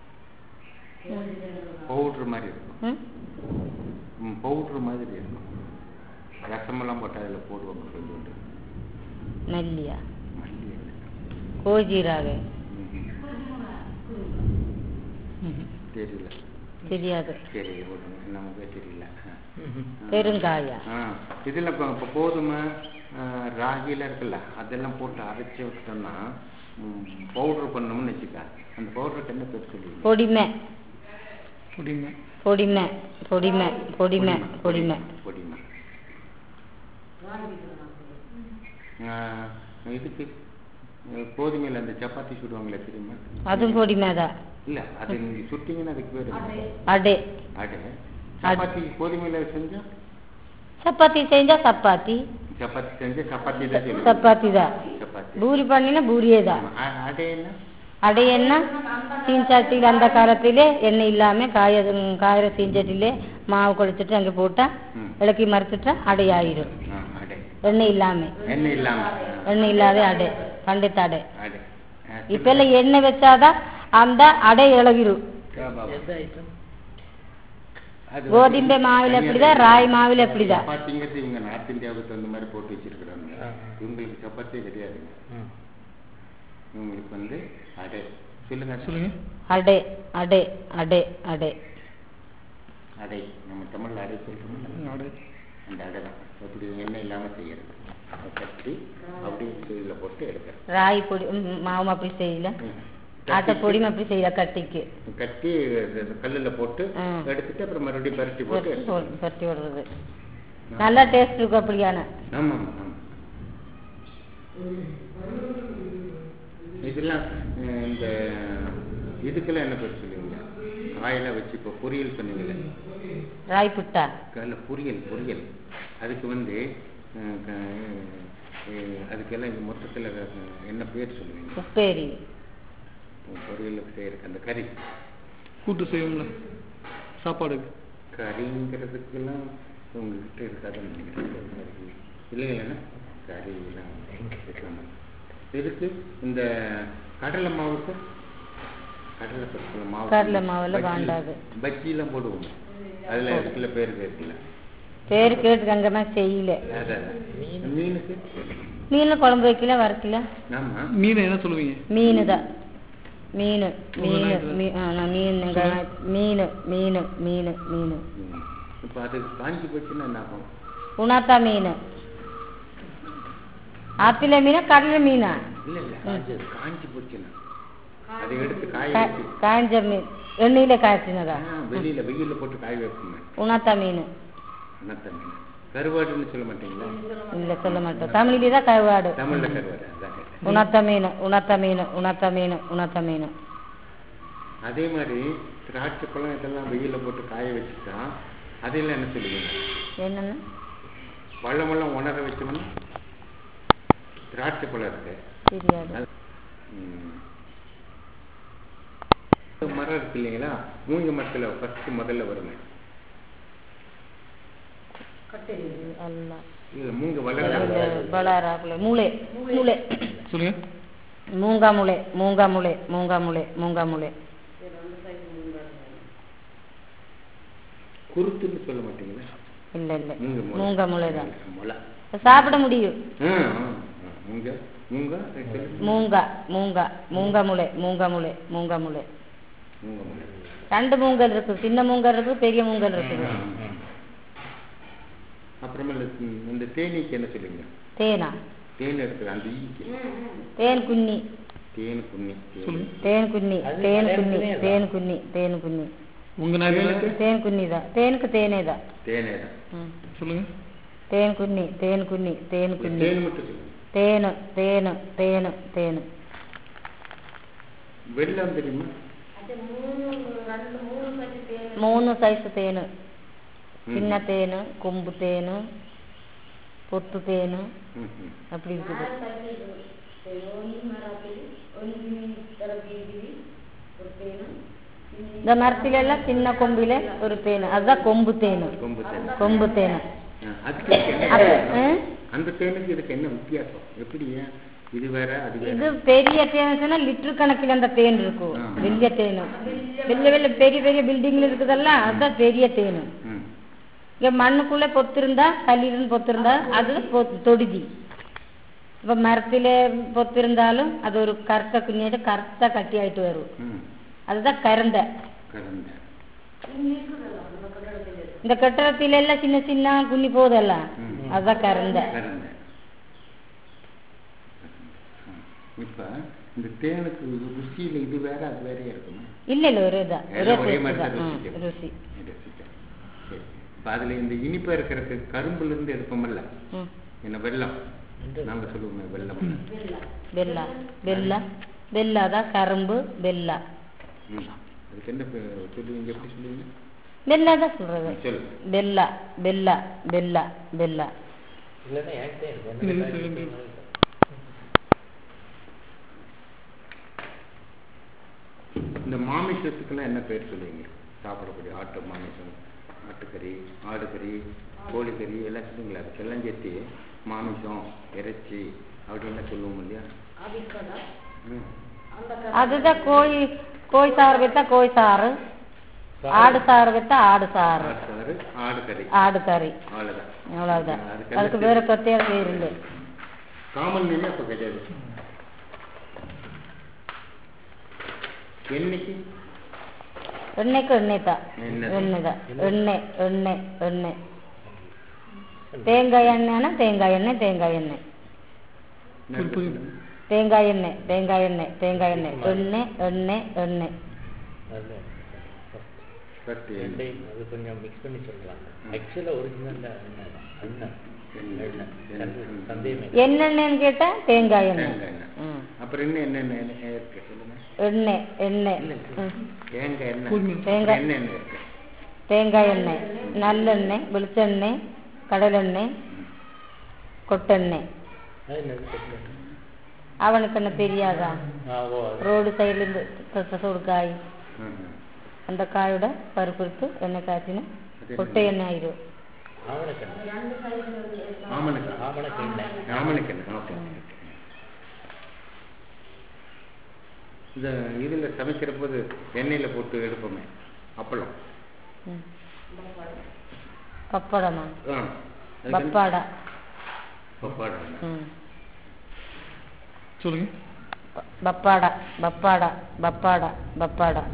பவுடர் மாதிரி இருக்கும் ம் பவுடர் மாதிரி இருக்கும் ரசமெல்லாம் போட்டு அதில் போடுவாங்க கொஞ்சோண்டு நல்லியா மல்லி இல்லை. கோஜீராகே ம்ஹும். ம்ஹும். தெரியல தெரியாது சரி விடுங்க. நமக்கே தெரியல ஆ. பெருங்காயா ஆ இதில் இப்போ இப்போ கோதுமை ஆ, ராகிலாம் இருக்குல்ல அதெல்லாம் போட்டு அரைச்சி விட்டோம்னா பவுடர் பண்ணோம்னு வச்சுக்க அந்த பவுடருக்கு என்ன பேர் சொல்லுவீங்க பொடிமை புடிங்க பொடிமை பொடிமை பொடிமை பொடிமை பொடிமை ஆ, இதுக்கு அஹ், கோதுமையில் அந்த சப்பாத்தி சுடுவாங்களே தெரியுமா அதுவும் பொடிமை தான் இல்லை அது நீங்கள் சுட்டிங்கன்னா அதுக்கு பேர் என்ன? அடே அடை சப்பாத்தி கோதுமையில் செஞ்சா சப்பாத்தி செஞ்சா சப்பாத்தி சப்பாத்தி செஞ்சு சப்பாத்தி தான் சொல்லுவீங்க. சப்பாத்தி தான் சப்பாத்தி பூரி பண்ணினா பூரியே தான் ஆமா. அ- அடை என்ன அடை என்ன சீன்சாட்டியில் அந்த காலத்திலே எண்ணெய் இல்லாம காய ம், காயிற சீன்சாட்டிலே மாவு குழைச்சிட்டு அங்கே போட்டா ம். இலக்கி மறுத்துட்டா அடை ஆயிரும் ஆ, அடை எண்ணெய் இல்லாம எண்ணெய் இல்லாம எண்ணெய் இல்லாத அடை பண்டித்த அடை அடை ஆ, இப்ப எல்லாம் எண்ணெய் வச்சாதான் அந்த அடை இழகிரும் ஆமா. எந்த ஐட்டம் அது கோதுமை மாவுல எப்படிதான் ராய் மாவுல எப்படிதான் சப்பாத்திங்கிறது இவங்க நார்த் இந்தியாவுக்கு தகுந்த மாதிரி போட்டு வச்சிருக்கிறாங்க ஆ. இவங்களுக்கு சப்பாத்தியே கிடையாதுங்க ம். இவங்களுக்கு வந்து அடை சொல்லுங்க சொல்லுங்க அடை அடை அடை அடை அடை நம்ம தமிழ்ல அடை சொல்றோம்ல அடை அந்த அடை தான் எப்படி எண்ணெய் இல்லாம செய்யறது அதை கட்டி அப்படியே இதில் போட்டு எடுக்கிறது ராய் பொடி ம், மாவும் அப்படி செய்யல ம். ஆட்டை பொடியும் அப்படி செய்யல கட்டிக்கு கட்டி கல்லில் போட்டு ஆ. எடுத்துட்டு அப்புறம் மறுபடியும் பரட்டி போட்டு பரட்டி எடுத்துக்கணும். போடு- பரட்டி விடுறது நல்லா டேஸ்ட் இருக்கும் அப்படியான ஆமா ஆமா ஆமா இதெல்லாம் அஹ், இந்த இதுக்கெல்லாம் என்ன பேர் சொல்லுவீங்க காயெல்லாம் வச்சு இப்போ பொரியல் சொன்னீங்களே ராய் புட்டா அதில் பொரியல் பொரியல் அதுக்கு வந்து அஹ், க- அஹ், அதுக்கெல்லாம் இந்த மொத்தத்தில் என்ன பேர் சொல்லுவீங்க உப்பேரி பொரியலுக்கு செய்யறதுக்கு அந்த கறி கூட்டு செய்வோம்ல சாப்பாடுக்கு கறிங்கிறதுக்கெல்லாம் உங்ககிட்ட இருக்காதுன்னு நினைக்கிறேன் இல்லைங்களா கறியெல்லாம் இருக்காம இருக்கு இந்த கடலை மாவுக்கு கடலை பருப்பு மாவு கடலை மாவுல பஜ்ஜி- வாண்டாது. பஜ்ஜிலாம் போடுவோம் அதில் இருக்குல்ல பேர் இருக்குல்ல பேர் கேட்டு அங்கமா செய்யல அதான் மீனுக்கு மீன் குழம்பு வைக்கல வறுக்கல ஆமா மீனை என்ன சொல்லுவீங்க மீன் தான் மீன் உங்க மீன் நாட்டுல? மீ- ஆ, நான் மீன் எங்க மீன் மீன் மீன் மீன் இப்போ அது காஞ்சி போச்சுன்னா என்ன ஆகும் உணாத்தா மீன் ஆத்தில மீனா கடல மீனா இல்ல இல்ல காஞ்சது காஞ்சி போச்சுன்னா அதை எடுத்து காய கா- வச்சு காஞ்ச மீன் எண்ணெயில காய்ச்சினதா ஆ, வெளியில வெயில்ல போட்டு காய வைப்போமே உணாத்தா மீன் அனத்த மீன் கருவாடுன்னு சொல்ல மாட்டீங்களா இல்லை சொல்ல மாட்டோம் தமிழ்லேயே தான் கருவாடு தமிழ்ல கருவாடு அதான் கேட்டேன் உணர்த்த மீன் உணர்த்த மீன் உணர்த்த மீன் உணர்த்த மீன் அதே மாதிரி திராட்சை பழம் இதெல்லாம் வெயில போட்டு காய வச்சுட்டா அதையெல்லாம் என்ன சொல்லுவீங்க என்னென்ன பழமெல்லாம் உணர வச்சோம்னா திராட்சை பழம் இருக்கு தெரியாது அது- ம். ஒரு மரம் இருக்கு இல்லைங்களா மூங்க மரத்துல ஃபர்ஸ்ட் முதல்ல வருமே அல்ல இல்ல மூங்க இந்த வளர பலாராப்புல மூளை மூளை சொல்லுங்க மூங்கா முளை மூங்கா முளை மூங்கா முளை மூங்கா முளை குருத்துன்னு சொல்ல மாட்டீங்களா இல்லை இல்லை மூங்க முளை. மூங்கா முளை தான் முளை சாப்பிட முடியும் ஆ, ஆ, ஆ. மூங்க மூங்க அது சொல்லு. மூங்கா மூங்கா மூங்கா முளை மூங்கா முளை மூங்கா முளை மூங்க முளை ரெண்டு மூங்கல் இருக்கு சின்ன மூங்கல் இருக்கு பெரிய மூங்கல் இருக்குது அப்புறமேல ம், இந்த தேனீக்கு என்ன சொல்லுவீங்க தேனா தேன் இருக்குது அந்த ஈக்கு தேன் குன்னி தேன் குன்னி தேன். சொல்லுங்க தேன் குன்னி அது தேன் தேன் குன்னி குன்னியே தான். தேன் குன்னி தேன் குன்னி உங்க நாட்டில் தேனுக்கு? தேன் குன்னி தான் தேனுக்கு தேனே தான் தேனே தான் ம். சொல்லுங்க தேன் குன்னி தேன் குன்னி தேன் இந்த குன்னி தேன் மட்டும் சொல்லுங்க தேனு தேனு தேனு தேனு வெள்ளம் தெரியுமா மூணு சைஸ் தேனு ம். சின்ன தேனு கொம்பு தேனு பொத்து தேனு ம், ம். அப்படி இருக்குது இந்த மரத்துல எல்லாம் சின்ன கொம்பில ஒரு தேனு அதுதான் கொம்பு தேனு கொம்பு தேன் கொம்பு தேனு ஆ, அதுக்கு இதுக்கு என்ன அப்ப, வித்தியாசம்? ஆ? அந்த தேனுக்கு இதுக்கு என்ன வித்தியாசம் எப்படி ஏன் இது வேற அது இது வேற பெரிய தேன் சொன்னா லிட்டர் கணக்கில் அந்த தேன் இருக்கும் ஆ. பெரிய தேனு வெளிய வெளிய பெரிய பெரிய பில்டிங்ல இருக்குதல்ல அதுதான் பெரிய தேனு ம். இங்க மண்ணுக்குள்ள பொத்திருந்தா கல்லீரன் பொத்திருந்தா அது பொ- தொடுதி இப்ப மரத்தில பொத்திருந்தாலும் அது ஒரு கருத்த குஞ்சிட்டு கருத்தா கட்டி ஆயிட்டு வரும் ம். அதுதான் கரந்த கலந்த இந்த கட்டடத்தில எல்லாம் சின்ன சின்ன குன்னி போதல்ல ம். அதுதான் கரந்த கலந்த இப்ப இந்த தேனுக்கு ருசியில இது வேற அது வேறையா இருக்குமா இல்ல இல்ல ஒரு இதான் ஒரே எல்லாம் ஒரே taste மாதிரி தான் தான் ம், ருசிக்கும். ருசி ருசிக்கும். சரி. இப்ப அதுல இந்த இனிப்பா இருக்கிறதுக்கு கரும்புல இருந்து எடுப்போம்ல ம். என்ன வெள்ளம் நாங்க சொல்லுவோமே வெள்ளம் வெல்லா வெல்லா வெல்லா தான் கரும்பு வெல்லா ம். அதுக்கு என்ன பே- சொல்லுவீங்க எப்படி சொல்லுவீங்க வெல்லா தான் சொல்றது ம், சொல்லுங்க வெல்லா வெல்லா வெல்லா வெல்லா இல்லைன்னா என்கிட்ட இருக்கு இல்ல, என்னோட இல்ல, பாக்கெட் இல்ல. இருக்கு. இந்த மாமிசத்துக்கெல்லாம் என்ன பேர் சொல்லுவீங்க சாப்பிடக்கூடிய ஆட்டு மாமிசம் ஆட்டுக்கறி ஆடுகறி கோழிக்கறி எல்லாம் சொல்லுங்களா அதுக்கெல்லாம் சேர்த்து மாமிசம் இறைச்சி அப்படின்னு சொல்லுவோம் இல்லையா ம். அதுதான் கோழி கோழி சாறு வைத்தா கோழி சாறு ஆடு சாறு வைத்தா ஆடு சாறு ஆடு சாறு ஆடுகறி ஆடு கறி அவ்வளோதான் அவ்வளவுதான் அதுக்கெல்லாம் அதுக்கு வேற பிரத்யேக பேர் இல்லை காமன் மீன் அப்போ கிடையாது என்னைக்கு எண்ணெய்க்கு எண்ணெய் தான் எண்ணெய். எண்ணெய் தான் எண்ணெய் எண்ணெய் எண்ணெய் தேங்காய் எண்ணெய்னா தேங்காய் எண்ணெய் தேங்காய் எண்ணெய் தேங்காய் எண்ணெய் தேங்காய் எண்ணெய் தேங்காய் எண்ணெய் எண்ணெய் எண்ணெய் எண்ணெய் அது ஃபர்ஸ்ட் ரெண்டையும் அது கொஞ்சம் மிக்ஸ் பண்ணி சொல்லலாம் ஆக்சுவலாக ஒரிஜினல் எண்ணெய் எண்ணெய் எண்ணெய் சந்தை- சந்தேகமே இல்லை. என்னென்னு கேட்டா தேங்காய் எண்ணெய் தேங்காய் எண்ணெய் ம். அப்புறம் இன்னும் என்னென்ன எண்ணெய் இருக்கு சொல்லுங்க எண்ணெய் எண்ணெய் இல்லை. ம். தேங்காய் எண்ணெய் கோதுமை. தேங்காய். என்ன எண்ணெய் இருக்கு தேங்காய் எண்ணெய் நல்லெண்ணெய் வெளிச்செண்ணெய் கடலெண்ணெய் கொட்டெண்ணெய் அது என்னது தெரியல. அவனுக்கு என்ன தெரியாதா ஆ ஓ அது ரோடு சைட்லேருந்து சோடு காய் ம், ம். அந்த காயோட பருப்பு எடுத்து எண்ணெய் காய்ச்சினா அது கொட்டை எண்ணெய் ஆயிடும் ஆவணக்கெண்ணெய் ஆமணக்கு ஆவணக்கெண்ணெய் ஆமணக்கு எண்ணெய் ஓகே இந்த இதுல சமைக்கிற போது எண்ணெயில போட்டு எடுப்போமே அப்பளம் ம். பப்படமா ஆ அதுக்கு என்ன? பப்பாடா பப்பாடா ம் சொல்லுங்க ப- பப்பாடா பப்பாடா பப்பாடா பப்பாடா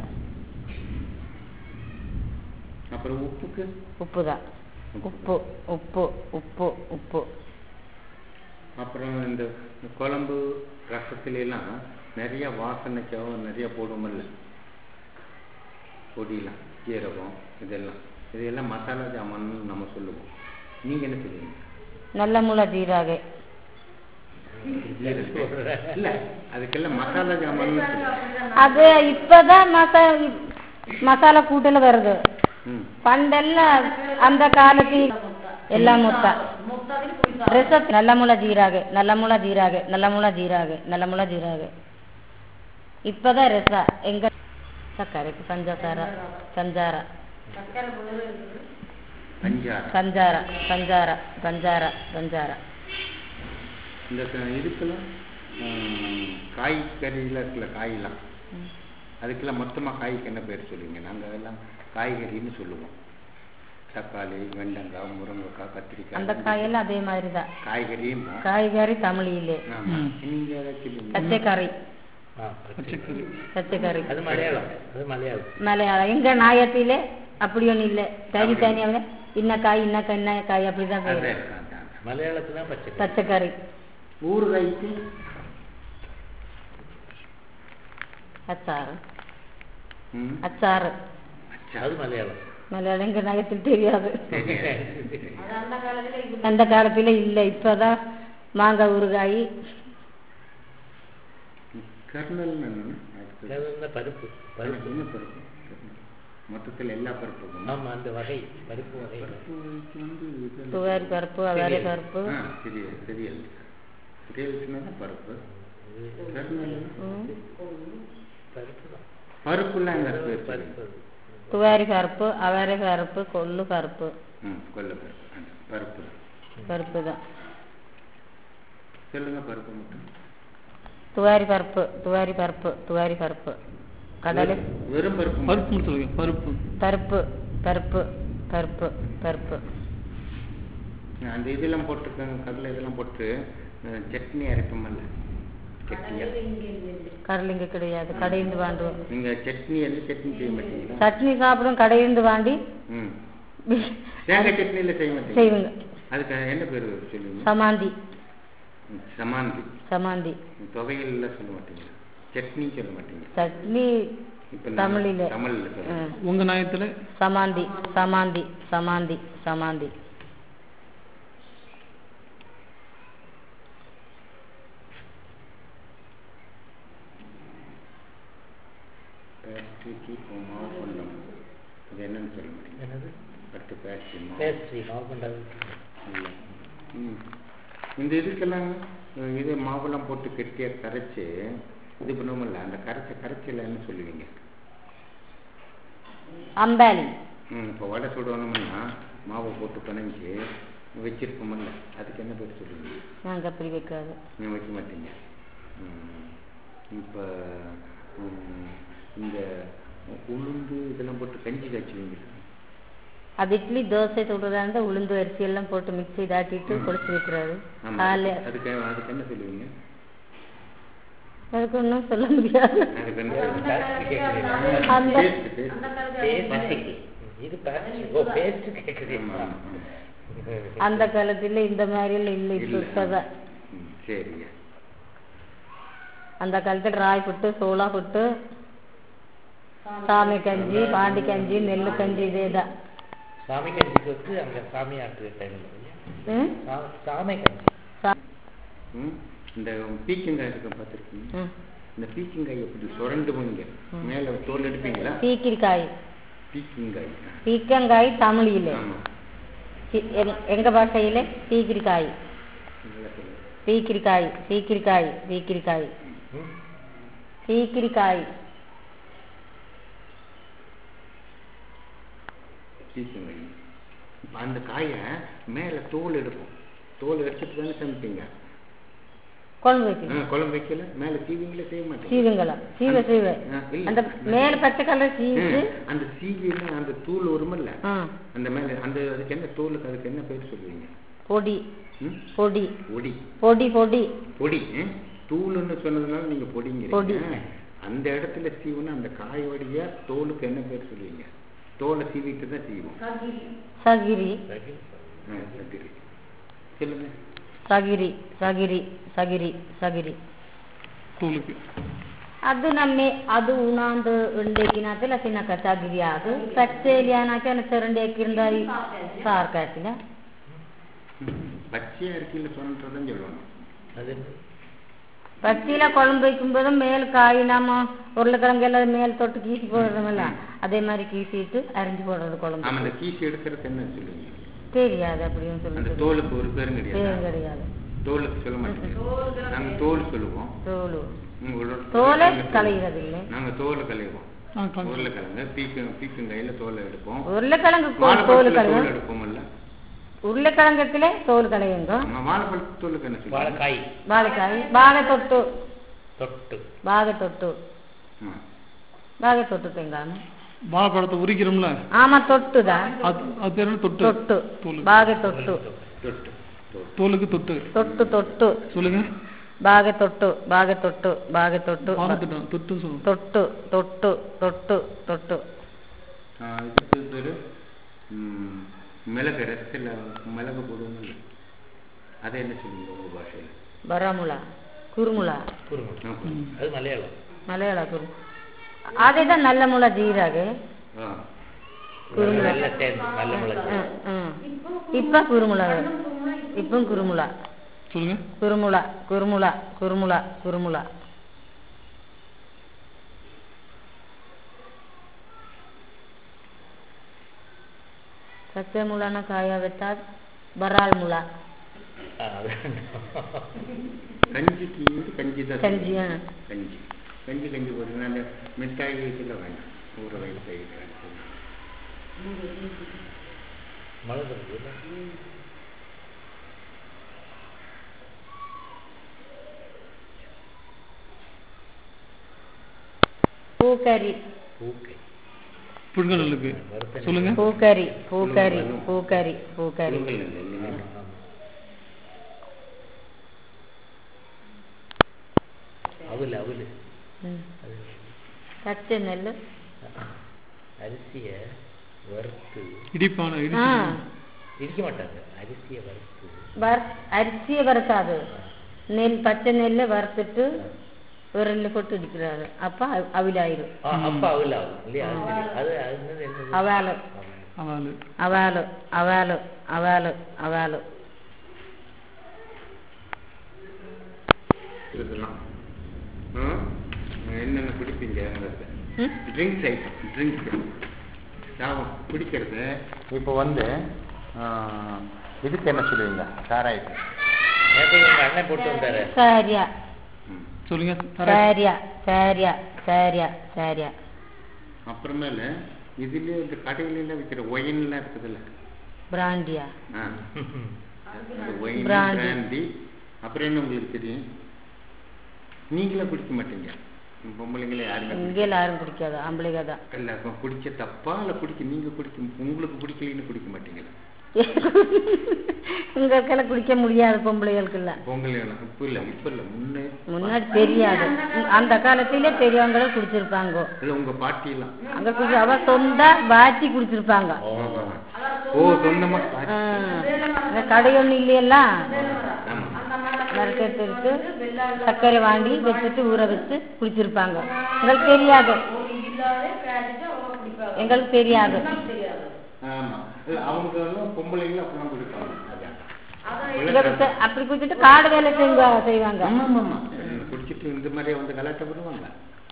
அப்புறம் உப்புக்கு உப்பு தான் உப்பு உப்பு உப்பு உப்பு அப்புறம் இந்த குழம்பு ரசத்துல எல்லாம் நிறைய வாசனைக்காக நிறைய போடுவோம்ல பொடியெல்லாம் ஜீரகம் இதெல்லாம் இதெல்லாம் மசாலா ஜாமான்னு நம்ம சொல்லுவோம் நீங்க என்ன சொல்லுவீங்க நல்ல முளை ஜீராக இல்ல அதுக்கெல்லாம் மசாலா ஜாமான் அது இப்பதான் மசா மசாலா கூட்டல வருது ம் பண்டெல்லாம் அந்த காலத்து எல்லாம் முத்த ರೆಸಪ್ ನಲ್ಲ ಮುಳ ಜೀರಾಗೆ ನಲ್ಲ ಮುಳ ಜೀರಾಗೆ ನಲ್ಲ ಮುಳ ಜೀರಾಗೆ ನಲ್ಲ ಮುಳ ಜೀರಾಗೆ இப்பதான் ரெச எங்க சக்கரை பஞ்சசார சஞ்சார பஞ்சார சஞ்சார சஞ்சார சஞ்சார சஞ்சார இந்த க- இதுக்கெல்லாம் ம், காய்கறியில இருக்குல்ல காயெல்லாம் அதுக்கெல்லாம் மொத்தமா காய்க்கு என்ன பேர் சொல்லுவீங்க நாங்க அதெல்லாம் காய்கறின்னு சொல்லுவோம் தக்காளி வெண்டங்காய் முருங்கைக்காய் கத்திரிக்காய் அந்த காயெல்லாம் அதே மாதிரி தான் காய்கறியும் காய்கறி தமிழிலே ஆமா. ம். நீங்க அதை சொல்லுவீங்க பச்சைக்கறி ஆ, பச்சைக்கறி பச்சைக்கறி அது மலையாளம் அது மலையாளம் மலையாளம் எங்க நாயத்திலே அப்படி ஒன்றும் இல்லை தனி தனியாக இன்ன காய் இன்ன காய் இன்ன காய் அப்படிதான் அதான் பேரு இருக்கு, அதான், அதான். மலையாளத்துல தான் பச்சை பச்சைக்கறி ஊறுகாய்க்கு அச்சாறு ம், அச்சாறு அது மலையாளம் மலையாளம் எங்க நகத்தில் தெரியாது அந்த காலத்துல இல்லை இப்பதான் மாங்காய் ஊறுகாய் கர்னல் என்னன்னு அதுக்கு அது வந்து பருப்பு பருப்பு என்ன பருப்பு மொத்தத்தில் எல்லா பருப்புக்கும் ஆமா அந்த வகை பருப்பு வகை பருப்புக்கு வந்து இது- துவாரி பருப்பு அவரை பருப்பு ஆ, சிறிய சிறியல் சிறியல்ஸ்னா தான் பருப்பு கர்னல் ம். பருப்பு தான் பருப்புலாம் எங்க இருக்கு பருப்பு துவாரி பருப்பு அவரை பருப்பு கொள்ளு பருப்பு ம் கொல்ல பருப்பு அந்த பருப்பு தான். பருப்பு தான் சொல்லுங்க பருப்பு மட்டும் துவாரி பருப்பு துவாரி பருப்பு துவாரி பருப்பு கடலை வெறும் பருப்பு மட்டும். பருப்புன்னு சொல்லுங்க பருப்பு பருப்பு பருப்பு பருப்பு பருப்பு அந்த இதெல்லாம் போட்டுருக்காங்க கடலை இதெல்லாம் போட்டு அஹ், சட்னி அரைப்போமல்ல சட்னியா கடலைங்க கிடையாது கடையிருந்து வாண்டுவோம் நீங்க சட்னி எந்த சட்னி செய்ய மாட்டீங்களா சட்னி சாப்பிடும் கடையிருந்து வாண்டி ம் தேங்காய் சட்னியில செய்ய மாட்டீங்க செய்வோங்க அதுக்கு என்ன பேர் சொல்லுவீங்க சமாந்தி ம், சமாந்தி சமாந்தி தொகையில சொல்ல மாட்டீங்க சட்னி சொல்ல மாட்டீங்க சட்னி இப்ப நான் தமிழிலே தமிழ்ல சொல்றேன் ம். உங்க நியாயத்துல சமாந்தி சமாந்தி சமாந்தி சமாந்தி பேஸ்ட்ரிக்கு மாவு கொண்டம் அது என்னன்னு சொல்ல மாட்டீங்க என்னது அடுத்து பேஸ்ட்ரி மாவு பேஸ்ட்ரி மாவுண்டாவது இல்லை. ம். இந்த இதுக்கெல்லாம் அஹ், இது மாவெல்லாம் போட்டு கெட்டியாக கரைச்சி இது பண்ணுவோம்ல அந்த கரைச்ச கரைச்சல என்ன சொல்லுவீங்க அம்பாலி ம் இப்போ வடை சுடணும்னா மாவை போட்டு பிணைஞ்சு வச்சிருப்போம்ல அதுக்கு என்ன பேர் சொல்லுவீங்க நாங்க அப்படி வைக்காது நீங்கள் வைக்க மாட்டீங்க ம். இப்போ ம், இந்த உளுந்து இதெல்லாம் போட்டு கஞ்சி காய்ச்சுவீங்க அது இட்லி தோசை சுடுறதா இருந்தா உளுந்து அரிசி எல்லாம் போட்டு மிக்ஸி தாட்டிட்டு குளிச்சு வைக்கிறது ஆமாம் காலை அதுக்கு அதுக்கு என்ன சொல்லுவீங்க அதுக்கு ஒன்றும் சொல்ல முடியாது அதுக்கு என்ன சொல்லுவீங்க அந்த டேஸ்ட் டேஸ்ட் பேஸ்ட்ரி இது பேஸ்ட்ரி ஓ பேஸ்ட் கேக்குறீங்களா அந்த காலத்துல இந்த மாதிரி எல்லாம் இல்லை இப்ப இல்ல. இப்பதான் ம், சரிங்க அந்த காலத்துல ராய் புட்டு சோளா புட்டு சாமி கஞ்சி பாண்டி கஞ்சி நெல்லு கஞ்சி இதேதான் சாமி கஞ்சிக்கு வந்து அங்க சாமி ஆட்டு டைம் ம்? சாமி கஞ்சி சா- ம், இந்த பீக்கங்காய் இருக்க பார்த்துருக்கீங்க ம். இந்த பீக்கங்காய் எப்படி சுரண்டு போங்க மேலே தோல் எடுப்பீங்களா சீக்கிரிக்காய் பீக்கங்காய் சீக்கங்காய் தமிழிலே ஆமாம் சி- எங்க- எங்க பாஷையில சீக்கிரிக்காய் நல்லா சொல்லுங்க சீக்கிரிக்காய் சீக்கிரிக்காய் சீக்கிரிக்காய் ம்? சீக்கிரிக்காய் பீக்கங்காய் இப்ப அந்த காயை மேலே தோல் எடுப்போம் தோல் எடுத்துட்டு தானே சமைப்பீங்க குழம்பு ஆ, வைக்கணும் குழம்பு வைக்கல மேலே சீவிங்களே செய்ய மாட்டீங்க சீவுங்களா சீவ சீவ ஆ, இல்ல. அந்த மேல பச்சை கலர் சீவிட்டு ம், அந்த சீவில அந்த தூள் வருமல்ல ஆ, அந்த மேலே அந்த அதுக்கு என்ன தோலுக்கு அதுக்கு என்ன பேர் சொல்லுவீங்க பொடி ம் பொடி ஒடி பொடி பொடி பொடி ம்? தூளுன்னு சொன்னதுனால நீங்க பொடி. பொடிங்கிறீங்க அந்த இடத்துல சீவுனா அந்த காயோடைய தோலுக்கு என்ன பேர் சொல்லுவீங்க தோலை சீவிட்டு தான் சீவோம் சகிரி சரி. ஆ, சரி. சொல்லுங்க சகிரி சகிரி சகிரி சகிரி கூழுக்கு ಅದು ನಮ್ಮೆ ಅದು ಉಣಾಂದು ಉಂಡೆಕಿನಾತಿಲ್ಲ ತಿನ್ನಕ ಚಗಿರಿ ಅದು ಪಚ್ಚೇಲಿ ಅನ್ನಾಕ ಚರಂಡಿ ಹಾಕಿಂದ ಸಾರ್ ಕಾಯ್ತಿಲ್ಲ பச்சையா இருக்கையில் சொல்றதும் சொல்லணும் அது என்ன? பச்சையில குழம்பு வைக்கும்போதும் மேல் காய் நாம உருளைக்கிழங்கு எல்லாம் மேல் தொட்டு கீசி போடுறோம்ல அதே மாதிரி கீசிட்டு அரிஞ்சு போடுறது ஆமா குழம்பு அந்த கீசி எடுக்கிறது என்ன சொல்லுவீங்க தெரியாது அப்படின்னு அந்த சொல்லிட்டு தோலுக்கு ஒரு பேரும் பேரும் கிடையாது கிடையாது தோலுக்கு சொல்ல மாட்டேங்க நாங்க தோல் சொல்லுவோம் தோல் உங்களோட தோலை உருளைக்கிழங்கு களையிறது இல்லை நாங்க தோலை களைவோம் ஆ கலந்து உருளைக்கிழங்கு பீக்கு பீக்கும் கையில தோலை எடுப்போம் உருளைக்கிழங்கு கோ- தோல் வாழைப்பழத்துல களையும் தோல் எடுப்போம்ல உருளைக்கிழங்கத்திலே தோல் களையுங்க நம்ம வாழைப்பழத்து தோலுக்கு என்ன சொல்லுவோம் வாழைக்காய் வாழைக்காய் பாகை தொட்டு தொட்டு பாகை தொட்டு ஆமா. பாகை தொட்டு தேங்காம வாழைப்பழத்தை உரிக்கிறோம்ல ஆமா தொட்டுதான் அது அது பேர் என்ன? தொட்டு தொட்டு தோல் பாகை தொட்டு தொட்டு தோல் தோலுக்கு தொட்டு தொட்டு தொட்டு சொல்லுங்க బాగా తొట్టు బాగా తొట్టు బాగా తొట్టు பாகத்துட்டோம் தொட்டு சொல்லுங்க తొట్టు తొట్టు తొట్టు తొట్టు ஆ, இதுக்கு பேரு ம், மிளகு ரசத்தில் மிளகு போடுவோம்ல அதை என்ன சொல்லுவீங்க உங்க பாஷையில் బరాముల కురుముల குருமுள் ஆமா. அது மலையாளம் మలయాళ కురుము అదేதான் నల్ల ముల జీరాగే ஆ. குருமுளை. நல்ல சேர்ந்து நல்ல மிளகு இப்ப குருமுள இப்போ குருமுள சொல்லுங்க குருமுள குருமுள குருமுள குருமுள ಕಚ್ಚೆ ಮುಳನ ಕಾಯ ಬೆಟ್ಟಾದ ಬರಾಳ್ ಮುಳ ஆ, அது கஞ்சிக்கு வந்து கஞ்சி தான் கஞ்சி, ஆ. சொல்லுவோம். கஞ்சி கஞ்சி கஞ்சி போட்டுனா அந்த மிட்டாய் இதெல்லாம் வேண்டாம் ஊற வைத்து மிளகு இருக்குல்ல? பூக்கறி பூக்கை புழுங்கலுக்கு வறுத்த சொல்லுங்க பூக்கறி பூக்கறி பூக்கறி பூக்கறி புழுங்கல் இல்லை இல்லைங்களா ஆமா. அவல் அவல் ம். அது பச்சை நெல் அரிசியை வறுத்து இடிப்பான ஆ இடிச்சு இடிக்க மாட்டாங்க அரிசியை வறுத்து வறு அரிசியை வறுக்காது நெல் பச்சை நெல்லை வறுத்துட்டு உரல்ல போட்டு இடிக்கிறாரு அப்ப அவ- அவிலாயிரும் ஆ, அப்ப அவல் ஆகும் இல்லையா அது சரி. அது அது என்னது என்னது அவாலு அவள் அவாலு அவாலு அவாலு அவாலு இதெல்லாம் ம்? என்னென்ன குடிப்பீங்க ம்? ட்ரிங்க்ஸ் ஐட்டம் ட்ரிங்க்ஸ் நான் குடிக்கிறது இப்போ வந்து ஆ, இதுக்கு என்ன சொல்லுவீங்க சாராயத்து நேற்று எங்க அண்ணன் போட்டு வந்தாரு சரியா ம். சொல்லுங்க தரேன். சரியா சரியா சரியா சரியா அப்புறமேல இதுலயே இந்த கடையில விற்கிற ஒயின்லாம் இருக்குதுல்ல பிராண்டியா ஆ. அந்த ஒயின் Brandy. பிராண்டி அப்புறம் என்ன உங்களுக்கு தெரியும் நீங்களே குடிக்க மாட்டீங்க உங்க பொம்பளைங்களே யாருமே குடிக்க- இங்கே யாரும் குடிக்காது ஆம்பளைங்க தான் இல்ல அப்ப குடிக்க தப்பா இல்ல குடிக்க நீங்க குடிக்க உங்களுக்கு குடிக்கலைன்னு குடிக்க மாட்டீங்களா உங்களுக்கெல்லாம் குடிக்க முடியாது பொம்பளைகளுக்கு இல்ல பொங்கல் எல்லாம் இப்ப இல்ல இப்ப இல்ல முன்னே முன்னாடி தெரியாது உம், அந்த காலத்திலே பெரியவங்களும் குடிச்சிருப்பாங்க இல்ல உங்க பாட்டி எல்லாம் அங்க குடி அவ சொந்த பாட்டி குடிச்சிருப்பாங்க ஓ சொந்தமா ஆ, இந்த கடை ஒண்ணு இல்லையெல்லாம் ஆமா வறுத்து எடுத்து சர்க்கரை வாங்கி வச்சுட்டு ஊற வச்சு குடிச்சிருப்பாங்க எங்களுக்கு தெரியாது எங்களுக்கு தெரியாது ஆமா இல்ல அவங்க எல்லாம் பொம்பளைங்களும் அப்படிலாம் குடிப்பாங்க அதான். எங்களுக்கு தெ- அப்படி குடிச்சிட்டு காடு வேலை செய்வா செய்வாங்க ஆமா ஆமா ஆமா குடிச்சிட்டு இந்த மாதிரியே வந்து கலாட்டை பண்ணுவாங்க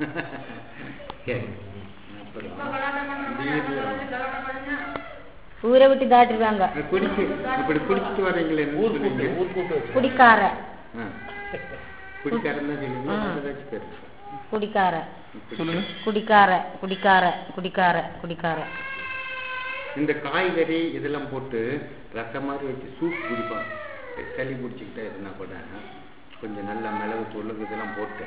சரி அப்புறம் பீர்ல- ஊரை விட்டு தாட்டிடுவாங்க குடிச்சு இப்படி குடிச்சிட்டு வரீங்களே என்ன ஊர் கூட்டு சொல்றீங்க? ஊர் கூட்டு வச்சு குடிக்கார ஆ. குடிக்காரன் தான் சொல்லுவீங்க ஆ. வேற ஏதாச்சும் பேரு குடிக்கார சொல்லுங்க குடிக்கார குடிக்கார குடிக்கார குடிக்கார இந்த காய்கறி இதெல்லாம் போட்டு ரசம் மாதிரி வச்சு சூப் குடிப்பாங்க சளி பிடிச்சிக்கிட்டே இருந்தா கூட கொஞ்சம் நல்ல மிளகு தூள் இதெல்லாம் போட்டு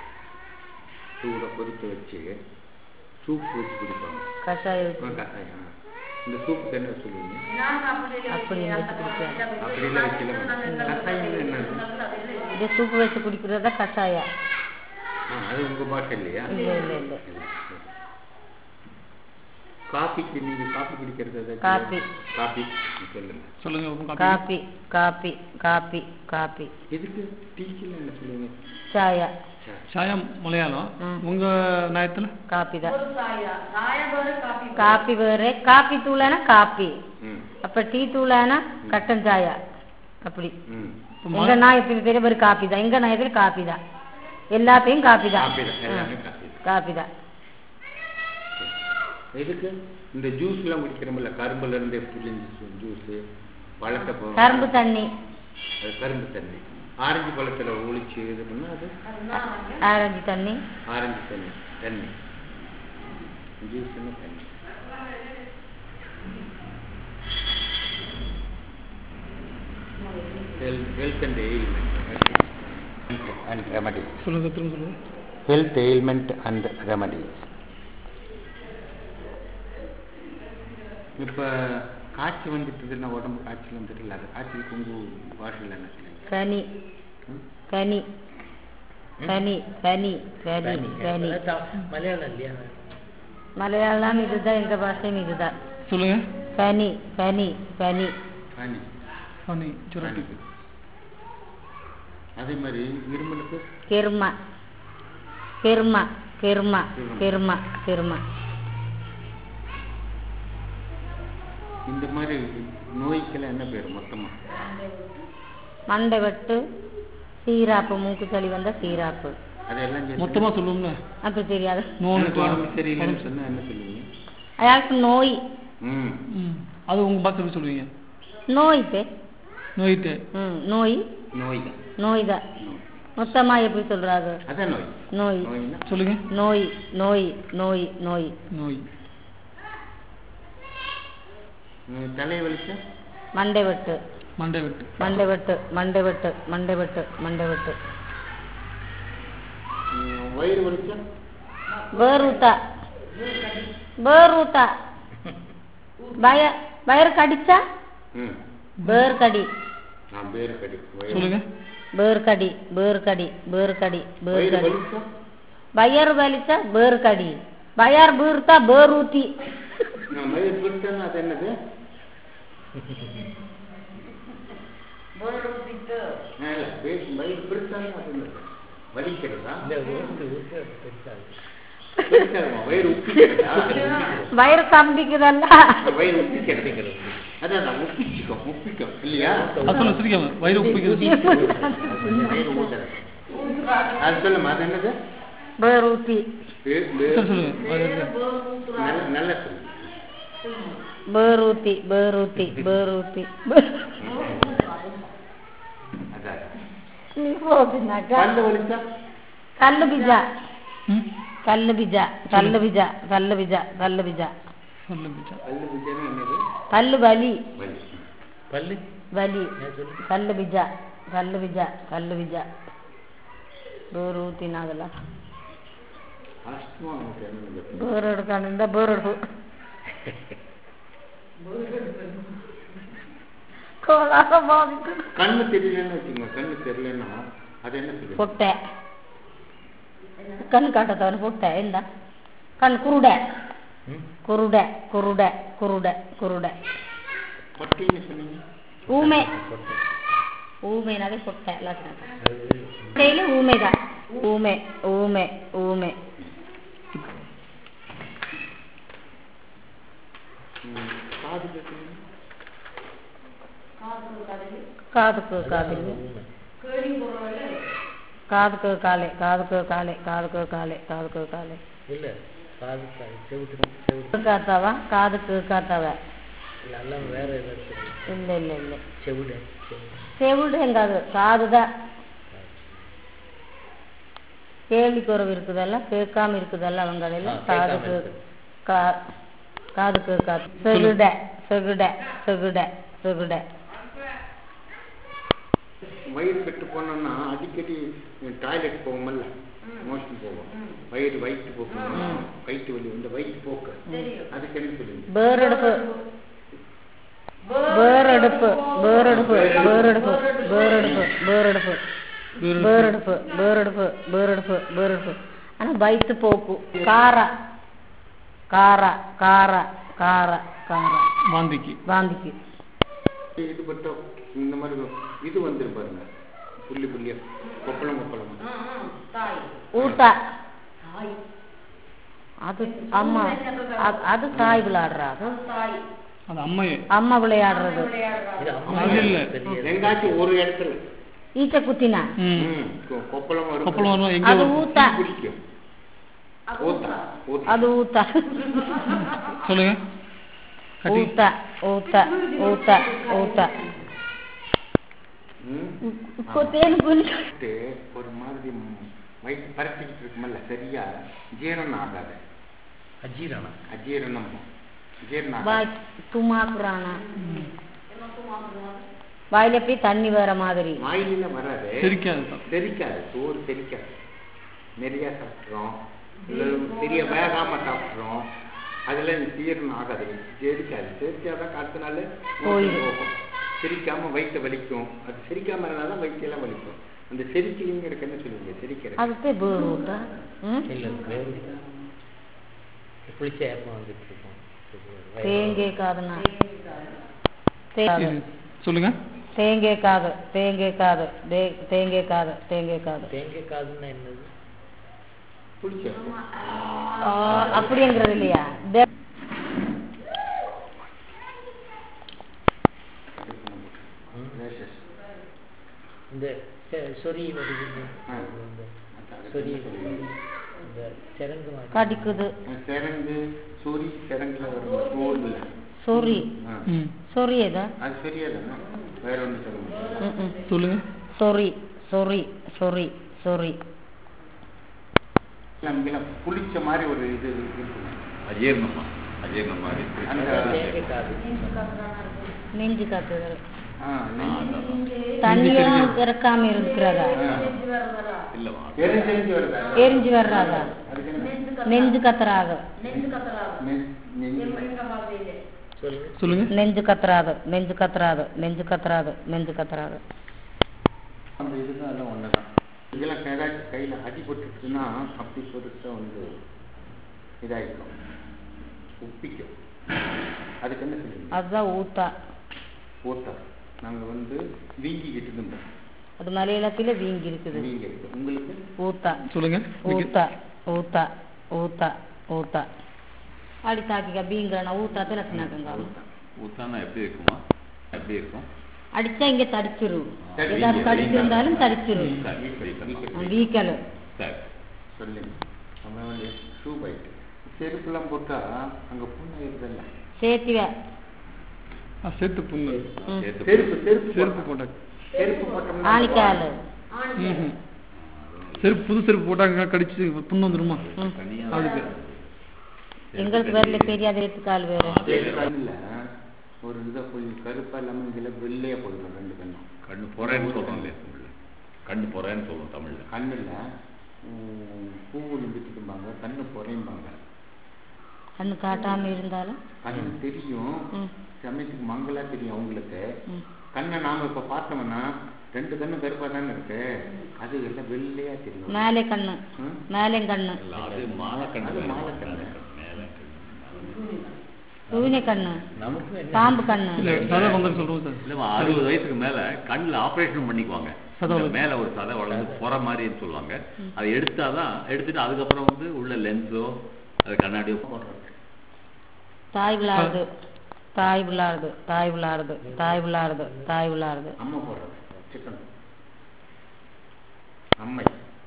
சூட கொதிக்க வச்சு சூப் வச்சு குடிப்பாங்க கஷாயம் ஆ, வச்சு கஷாயம். இந்த சூப்புக்கு என்ன சொல்லுவீங்க அப்படி வச்சு குடிக்காது அப்படிலாம் வைக்கல கஷாயம் என்னது இது சூப்பு வச்சு குடிக்கிறதா கஷாயம் ஆ, அது உங்க பாட்டு இல்லையா இல்ல இல்ல இல்ல காபிக்கு நீங்க காபி குடிக்கிறது ஏதாச்சும் காபி. காபி சொல்லுங்க சொல்லுங்க உங்க coffee. Coffee coffee coffee coffee எதுக்கு டீச்சில் என்ன சொல்லுவீங்க சாயா சரி. சாயம் மலையாளம் ம். உங்க நயத்துல காப்பி தான் காப்பி வேறு காப்பி தூளானா காப்பி ம் அப்ப டீ தூளானா கட்டன் சாயா அப்படி ம் இப்ப எங்க ம- நாயத்தில் பேர் பேர் காப்பி தான் எங்க நாயத்தில் காப்பி தான் எல்லாத்தையும் காப்பி தான் காப்பி தான் எல்லாமே காப்பி தான் காப்பி தான் எதுக்கு இந்த ஜூஸ் எல்லாம் குடிக்கிறோம்ல கரும்புல இருந்து புளிஞ்சு ஜூஸ் பழத்தை போ- கரும்பு தண்ணி அது கரும்பு தண்ணி ஆரஞ்சு பழத்துல ஒளிச்சு இது பண்ணா அது ஆரஞ்சு தண்ணி ஆரஞ்சு தண்ணி தண்ணி ஜூஸ்னு தண்ணி health and ailment and remedies சொல்லுங்க திரும்ப சொல்லுங்க ஹெல்த் எயில்மெண்ட் அண்ட் ரெமடிஸ் இப்போ காய்ச்சல் வந்துட்டுதுன்னா உடம்பு காய்ச்சல் வந்துட்டு இல்லை அது காய்ச்சலுக்கு உங்கள் பாஷையில் என்ன சொல்லுங்க கனி ம்? கனி கனி கனி கனி கனி அது த- மலையாளம் இல்லையா மலையாளம் இதுதான் எங்க பாஷையும் இதுதான் சொல்லுங்க கனி கனி கனி காணி ஃபனி சுரட்டி காணிக்கு. அதே மாதிரி இருமலுக்கு கெருமா கெருமா கெருமா கெருமா கெருமா இந்த மாதிரி நோய்க்கெல்லாம் என்ன பேர் மொத்தமா மண்டை வெட்டு சீராப்பு மூக்கு சளி வந்தா சீராப்பு அதெல்லாம் சேர்த்து- மொத்தமா சொல்லுவோம்ல அப்படி தெரியாது நோய் எனக்கு உடம்பு சரியில்லைன்னு சொன்னா என்ன சொல்லுவீங்க அயாளுக்கு நோய் ம் ம் அது உங்க பாத்து எப்படி சொல்லுவீங்க நோய் பே நோயிட்டு ம் நோய் நோய் தான் நோய் தான் நோய். மொத்தமா எப்படி சொல்றாங்க அதான் நோய் நோய் நோய்னா சொல்லுங்க நோய் நோய் நோய் நோய் நோய் ம், தலையை வலிச்சா மண்டை வெட்டு மண்டை வெட்டு மண்டை வெட்டு மண்டை வெட்டு மண்டை வெட்டு மண்டை வெட்டு ம், வயிறு வலிச்சா வேரூத்தா வேரூத்தா பய வயறு கடிச்சா ம் வேர் கடி நான் பேரு கடி வயிறு சொல்லுங்க வேர் கடி வேர் கடி வேர் கடி வேர் வயிறு கடி வலிச்சா வயறு வலிச்சா வேர் கடி வயார் பீர்த்தா பேரூத்தி நான் வயிறு பிடிச்சேன்னா அது என்னது ஆ, இல்ல, வே- வயிறு பிடிச்சாலும் அது என்னது வலிக்கிறதா இந்த ஊருக்கு ஊருக்கு பெருசாக பிடிக்காதுமா, வயிறு உப்பிக்கிறதா வயிறு கம்பிக்குதல்ல வயிறு உப்பிக்கிறது அதான் அதான், உப்பிச்சிக்கும் உப்பிக்கும் இல்லையா அது சொல்லுங்க சிரிக்காம வயிறு உப்பிக்கிறது வயிறு ஊதுறது. அது சொல்லுமா அது என்னது பேரூத்தி வே- வே- சரி சொல்லுங்க வயிறு நல்ல நல்ல சொல்லு பேரூத்தி பேரூத்தி பேரூத்தி அதான் நீ போதுனாக்கா பல்லு வலிச்சா கல்லு பிஜா ம் கல்லு பிஜா கல்லு பிஜா கல்லு பிஜா கல்லு பிஜா சொல்லு பிச்சா பல்லு பிடிச்சா என்னது கல்லு வலி வலி பல்லு வலி நான் சொல்லு கல்லு பிஜா கல்லு பிஜா கல்லு பிஜா பேரூத்தினாಗಲ್ಲ ஆஸ்துமா நமக்கு என்னது ಬೇರೆ ಹಿಡ್ಕೊಂಡಿಂದ ಬೇರೆ ಹಿಡ್ದು ಕೋಲಾರ ಬಾವಿತು கண்ணு தெரியலன்னு வச்சுக்கோங்க கண்ணு தெரியலன்னா அது என்ன சொல்லுங்க ಪುಟ್ಟೆ ಕಣ್ಣು ಕಾಟದವನು ಪುಟ್ಟೆ ಇಂದ ಕಣ್ಣು ಕುರುಡೆ ம் ಕುರುಡೆ ಕುರುಡೆ ಕುರುಡೆ ಕುರುಡೆ பொட்டின்னு சொன்னீங்க ಊಮೆ கொட்டை ಊಮೆನಾಗೆ ಪುಟ್ಟೆ ಎಲ್ಲ அது ಡೈಲಿ ಊಮೆದ ಊಮೆ ಊಮೆ ಊಮೆ ம், காது கேட்கணும் ಕಾದುಕು ಕಾದಿಲ್ಲ ஊமை ಕಾದುಕು ಕಾಲೆ ಕಾದುಕು ಕಾಲೆ ಕಾದುಕು ಕಾಲೆ ಕಾದುಕು ಕಾಲೆ இல்லை காது காது செவிட்டு செவிட்டு ಕಾತಾವ ಕಾದುಕು ಕಾತಾವ இல்லை எல்லாம் வேற ஏதாச்சும் ಇಲ್ಲ ಇಲ್ಲ ಇಲ್ಲ செவிடு செவிடு செவிடு எங்காது காதுதான் கேள்வி குறவு இருக்குதல்ல கேட்காம இருக்குதல்ல அவங்க ஆ, கேட்காம காதுக்கு இருக்குது. கா காதுக்கு காது செகுட செகுட செகுட செகுட வயிறு கெட்டு போனோம்னா அடிக்கடி டாய்லெட் போகுமல்ல மோஷன் போகும் வயிறு வயிற்று போக்கும் வயிற்று வலி இந்த வயிற்று போக்கு அதுக்கு என்ன சொல்லுங்க வேறெடுப்பு வேறெடுப்பு வேறெடுப்பு வேறெடுப்பு வேறெடுப்பு வேறெடுப்பு வேறெடுப்பு வேறெடுப்பு வேறெடுப்பு வேறெடுப்பு ஆனா வயிற்று போக்கு கார கார கார கார கார வாந்திக்கு வாந்திக்கு இது பட்ட இந்த மாதிரி இது வந்துரும் பாருங்க புள்ளி புள்ளியா கொப்பளம் கொப்பளம் ಊಟ ಅದು ಅಮ್ಮ ಅದ್- ಅದು ತಾಯಿ ಬಿಲಾಡ್ರ ಅದು அது அம்மையே அம்மா விளையாடுறது இது அம்மா அது இல்ல. தெரியல. எங்காச்சும் ஒரு இடத்துல ஈச்ச குத்தினா ம் ம், கொ- கொப்பளம் வரும் கொப்பளம் வருமா எங்க அது வரும்? ஊத்தா பிடிக்கும் ஊத்தா ஊத்தா அது ஊத்தா சொல்லுங்க கட்டி ஊத்தா ஊத்தா ஊத்தா ஊத்தா ம். கொத்தேன்னு குஞ்சு சாப்பிட்டு ஒரு மாதிரி ம், வயிற்று பரட்டிக்கிட்டு இருக்குமல்ல சரியா ஜீரணம் ஆகாது அஜீரணம் அஜீரணம் ஜீரணம் வாய் ஆகாது துமாக்குறானா வாயில போய் தண்ணி வர மாதிரி வாயில வராது செரிக்காது தான். செரிக்காது சோறு செரிக்காது நிறைய சாப்பிட்றோம் இல்லை பெரிய வேகாம சாப்பிட்றோம் அதுல ஜீரணம் ஆகாது செரிக்காது செரிக்காதான் அடுத்த நாள் போயிடும். போகும் செரிக்காம வயிற்று வலிக்கும் அது செரிக்காம இருந்தாலும் வயிற்றெல்லாம் வலிக்கும் அந்த செரிக்கலிங்கிறதுக்கு என்ன சொல்லுவீங்க செரிக்கிறது அது போய் பேர் ஊத்தா ம் இல்லை வேறு புளிச்ச ஏப்பம் வந்துட்டு இருக்கும் தேங்கே காதுனா இது, சொல்லுங்க தேங்கே காது தேங்கே காது தே- தேங்கே காது தேங்கே காது தேங்காய் காதுன்னா என்னது புளிச்ச ஆ, அப்படிங்கிறது இல்லையா தே- ரேஷஸ். இந்த செ- சொறி வருது ஆ. இந்த சொறி இந்த சிறங்கு மாதிரி கடிக்குது சிறங்கு சொறி சிறங்குல வரும் தோல்ல சொறி ஆ. ம் சொறி எதா அது சரியா தானே வேற ஒன்றும் சொல்ல முடியாது ம், ம். சொல்லுங்க சொறி சொறி சொறி சொறி நமக்கு புளிச்ச மாதிரி ஒரு இது இருக்குங்க அஜீர்ணமா அஜீர்ணம் மாதிரி அந்த தேங்காய் காது நெஞ்சு காத்துதல் ஆ, நெஞ்சு. தண்ணியும் இறக்காம இருக்கிறதா ஆ. இல்லவா எரிஞ்செரிஞ்சு வருதா எரிஞ்சு வர்றாதா அதுக்கு என்ன? நெஞ்சு கத்துறாது நெ- நெஞ்சு. சொல்லுங்க சொல்லுங்க நெஞ்சு கத்துறாது நெஞ்சு கத்துறாது நெஞ்சு கத்துறாது நெஞ்சு கத்துறாது அந்த இதுதான் எல்லாம் ஒண்ணுதான் இதெல்லாம் கையில் கையில் அடிபட்டுச்சுன்னா அப்படி பெருசாக வந்து இதாகிக்கும் உப்பிக்கும் அதுக்கு என்ன சொல்லுங்க அதுதான் ஊத்தா ஊத்தா நாங்கள் வந்து வீங்கிக்கிட்டு இருந்தோம் அது மலையாளத்துல வீங்கி இருக்குது வீங்கி இருக்கு உங்களுக்கு ஊத்தா சொல்லுங்க ஊத்தா ஊத்தா ஊத்தா ஊத்தா அடி தாக்கிக்க பீங்கிறனா ஊத்தாத்துல ரசனாக்குங்க ஊத்தா ஊத்தானா எப்படி இருக்குமா எப்படி இருக்கும் அடிச்சா இங்க தடிச்சிரும் தடி- ஏதாவது கடிச்சிருந்தாலும் தடிச்சிரும் சரி சரி வீக்கல் சரி சொல்லுங்க அவன் வந்து ஷூ பைட்டு செருப்புலாம் போட்டால் அங்கே புண்ணு இருக்குதுல்ல சேர்த்திவ ஆ, சேர்த்து புண்ணு ம். சேர்த்து செருப்பு செருப்பு செருப்பு போட்டா போட்டாங்க செருப்பு போட்டோம்னா ஆணிக்கால் ம்ஹும். செருப்பு புது செருப்பு போட்டாங்க கடிச்சு புண்ணு வந்துருமா ம். தனியா அதுக்கு எங்களுக்கு வரல பெரிய கால் வேறு அதே கண்ணில் ஒரு இதை போய் கருப்பா இல்லாமல் இதில் வெள்ளையா போயிடும் ரெண்டு கண்ணும் கண்ணு பொறேன்னு சொல்றோம் இல்லையா தமிழ்ல கண்ணு பொறேன்னு சொல்றோம் தமிழ்ல கண்ணில் பூ விழுந்துட்டும்பாங்க கண்ணு குறையும்பாங்க கண்ணு காட்டாம இருந்தாலும் கண்ணு தெரியும் ம். சமயத்துக்கு மங்களா தெரியும் அவங்களுக்கு ம். கண்ணை நாம இப்ப பார்த்தோம்னா ரெண்டு கண்ணு கருப்பா தானே இருக்கு அது எல்லாம் வெள்ளையா தெரியும் மேலே கண்ணு ம்? மேலே கண்ணு இல்ல அது மாலக்கண்ணு அது வேற. மாலைக்கண்ணு. மேல சூரிய கண்ணு நமக்கும் என்ன பாம்பு கண்ணு இல்ல சதை வந்து சொல்றோம் சார் இல்லம்மா அறுபது வயசுக்கு மேல கண்ணுல ஆபரேஷன் பண்ணிக்குவாங்க சதை இந்த வளர்ச்சி. மேல ஒரு சதை வளர்ந்து புற மாதிரின்னு சொல்லுவாங்க அதை எடுத்தாதான் எடுத்துட்டு அதுக்கப்புறம் வந்து உள்ள லென்ஸோ அது கண்ணாடியோ போடுறது தாய் விளாடுது தாய் விளாடுது தாய் விளாடுது தாய் விளாடுது தாய் விளாடுது அம்மா போடுறது சிக்கன் அம்மை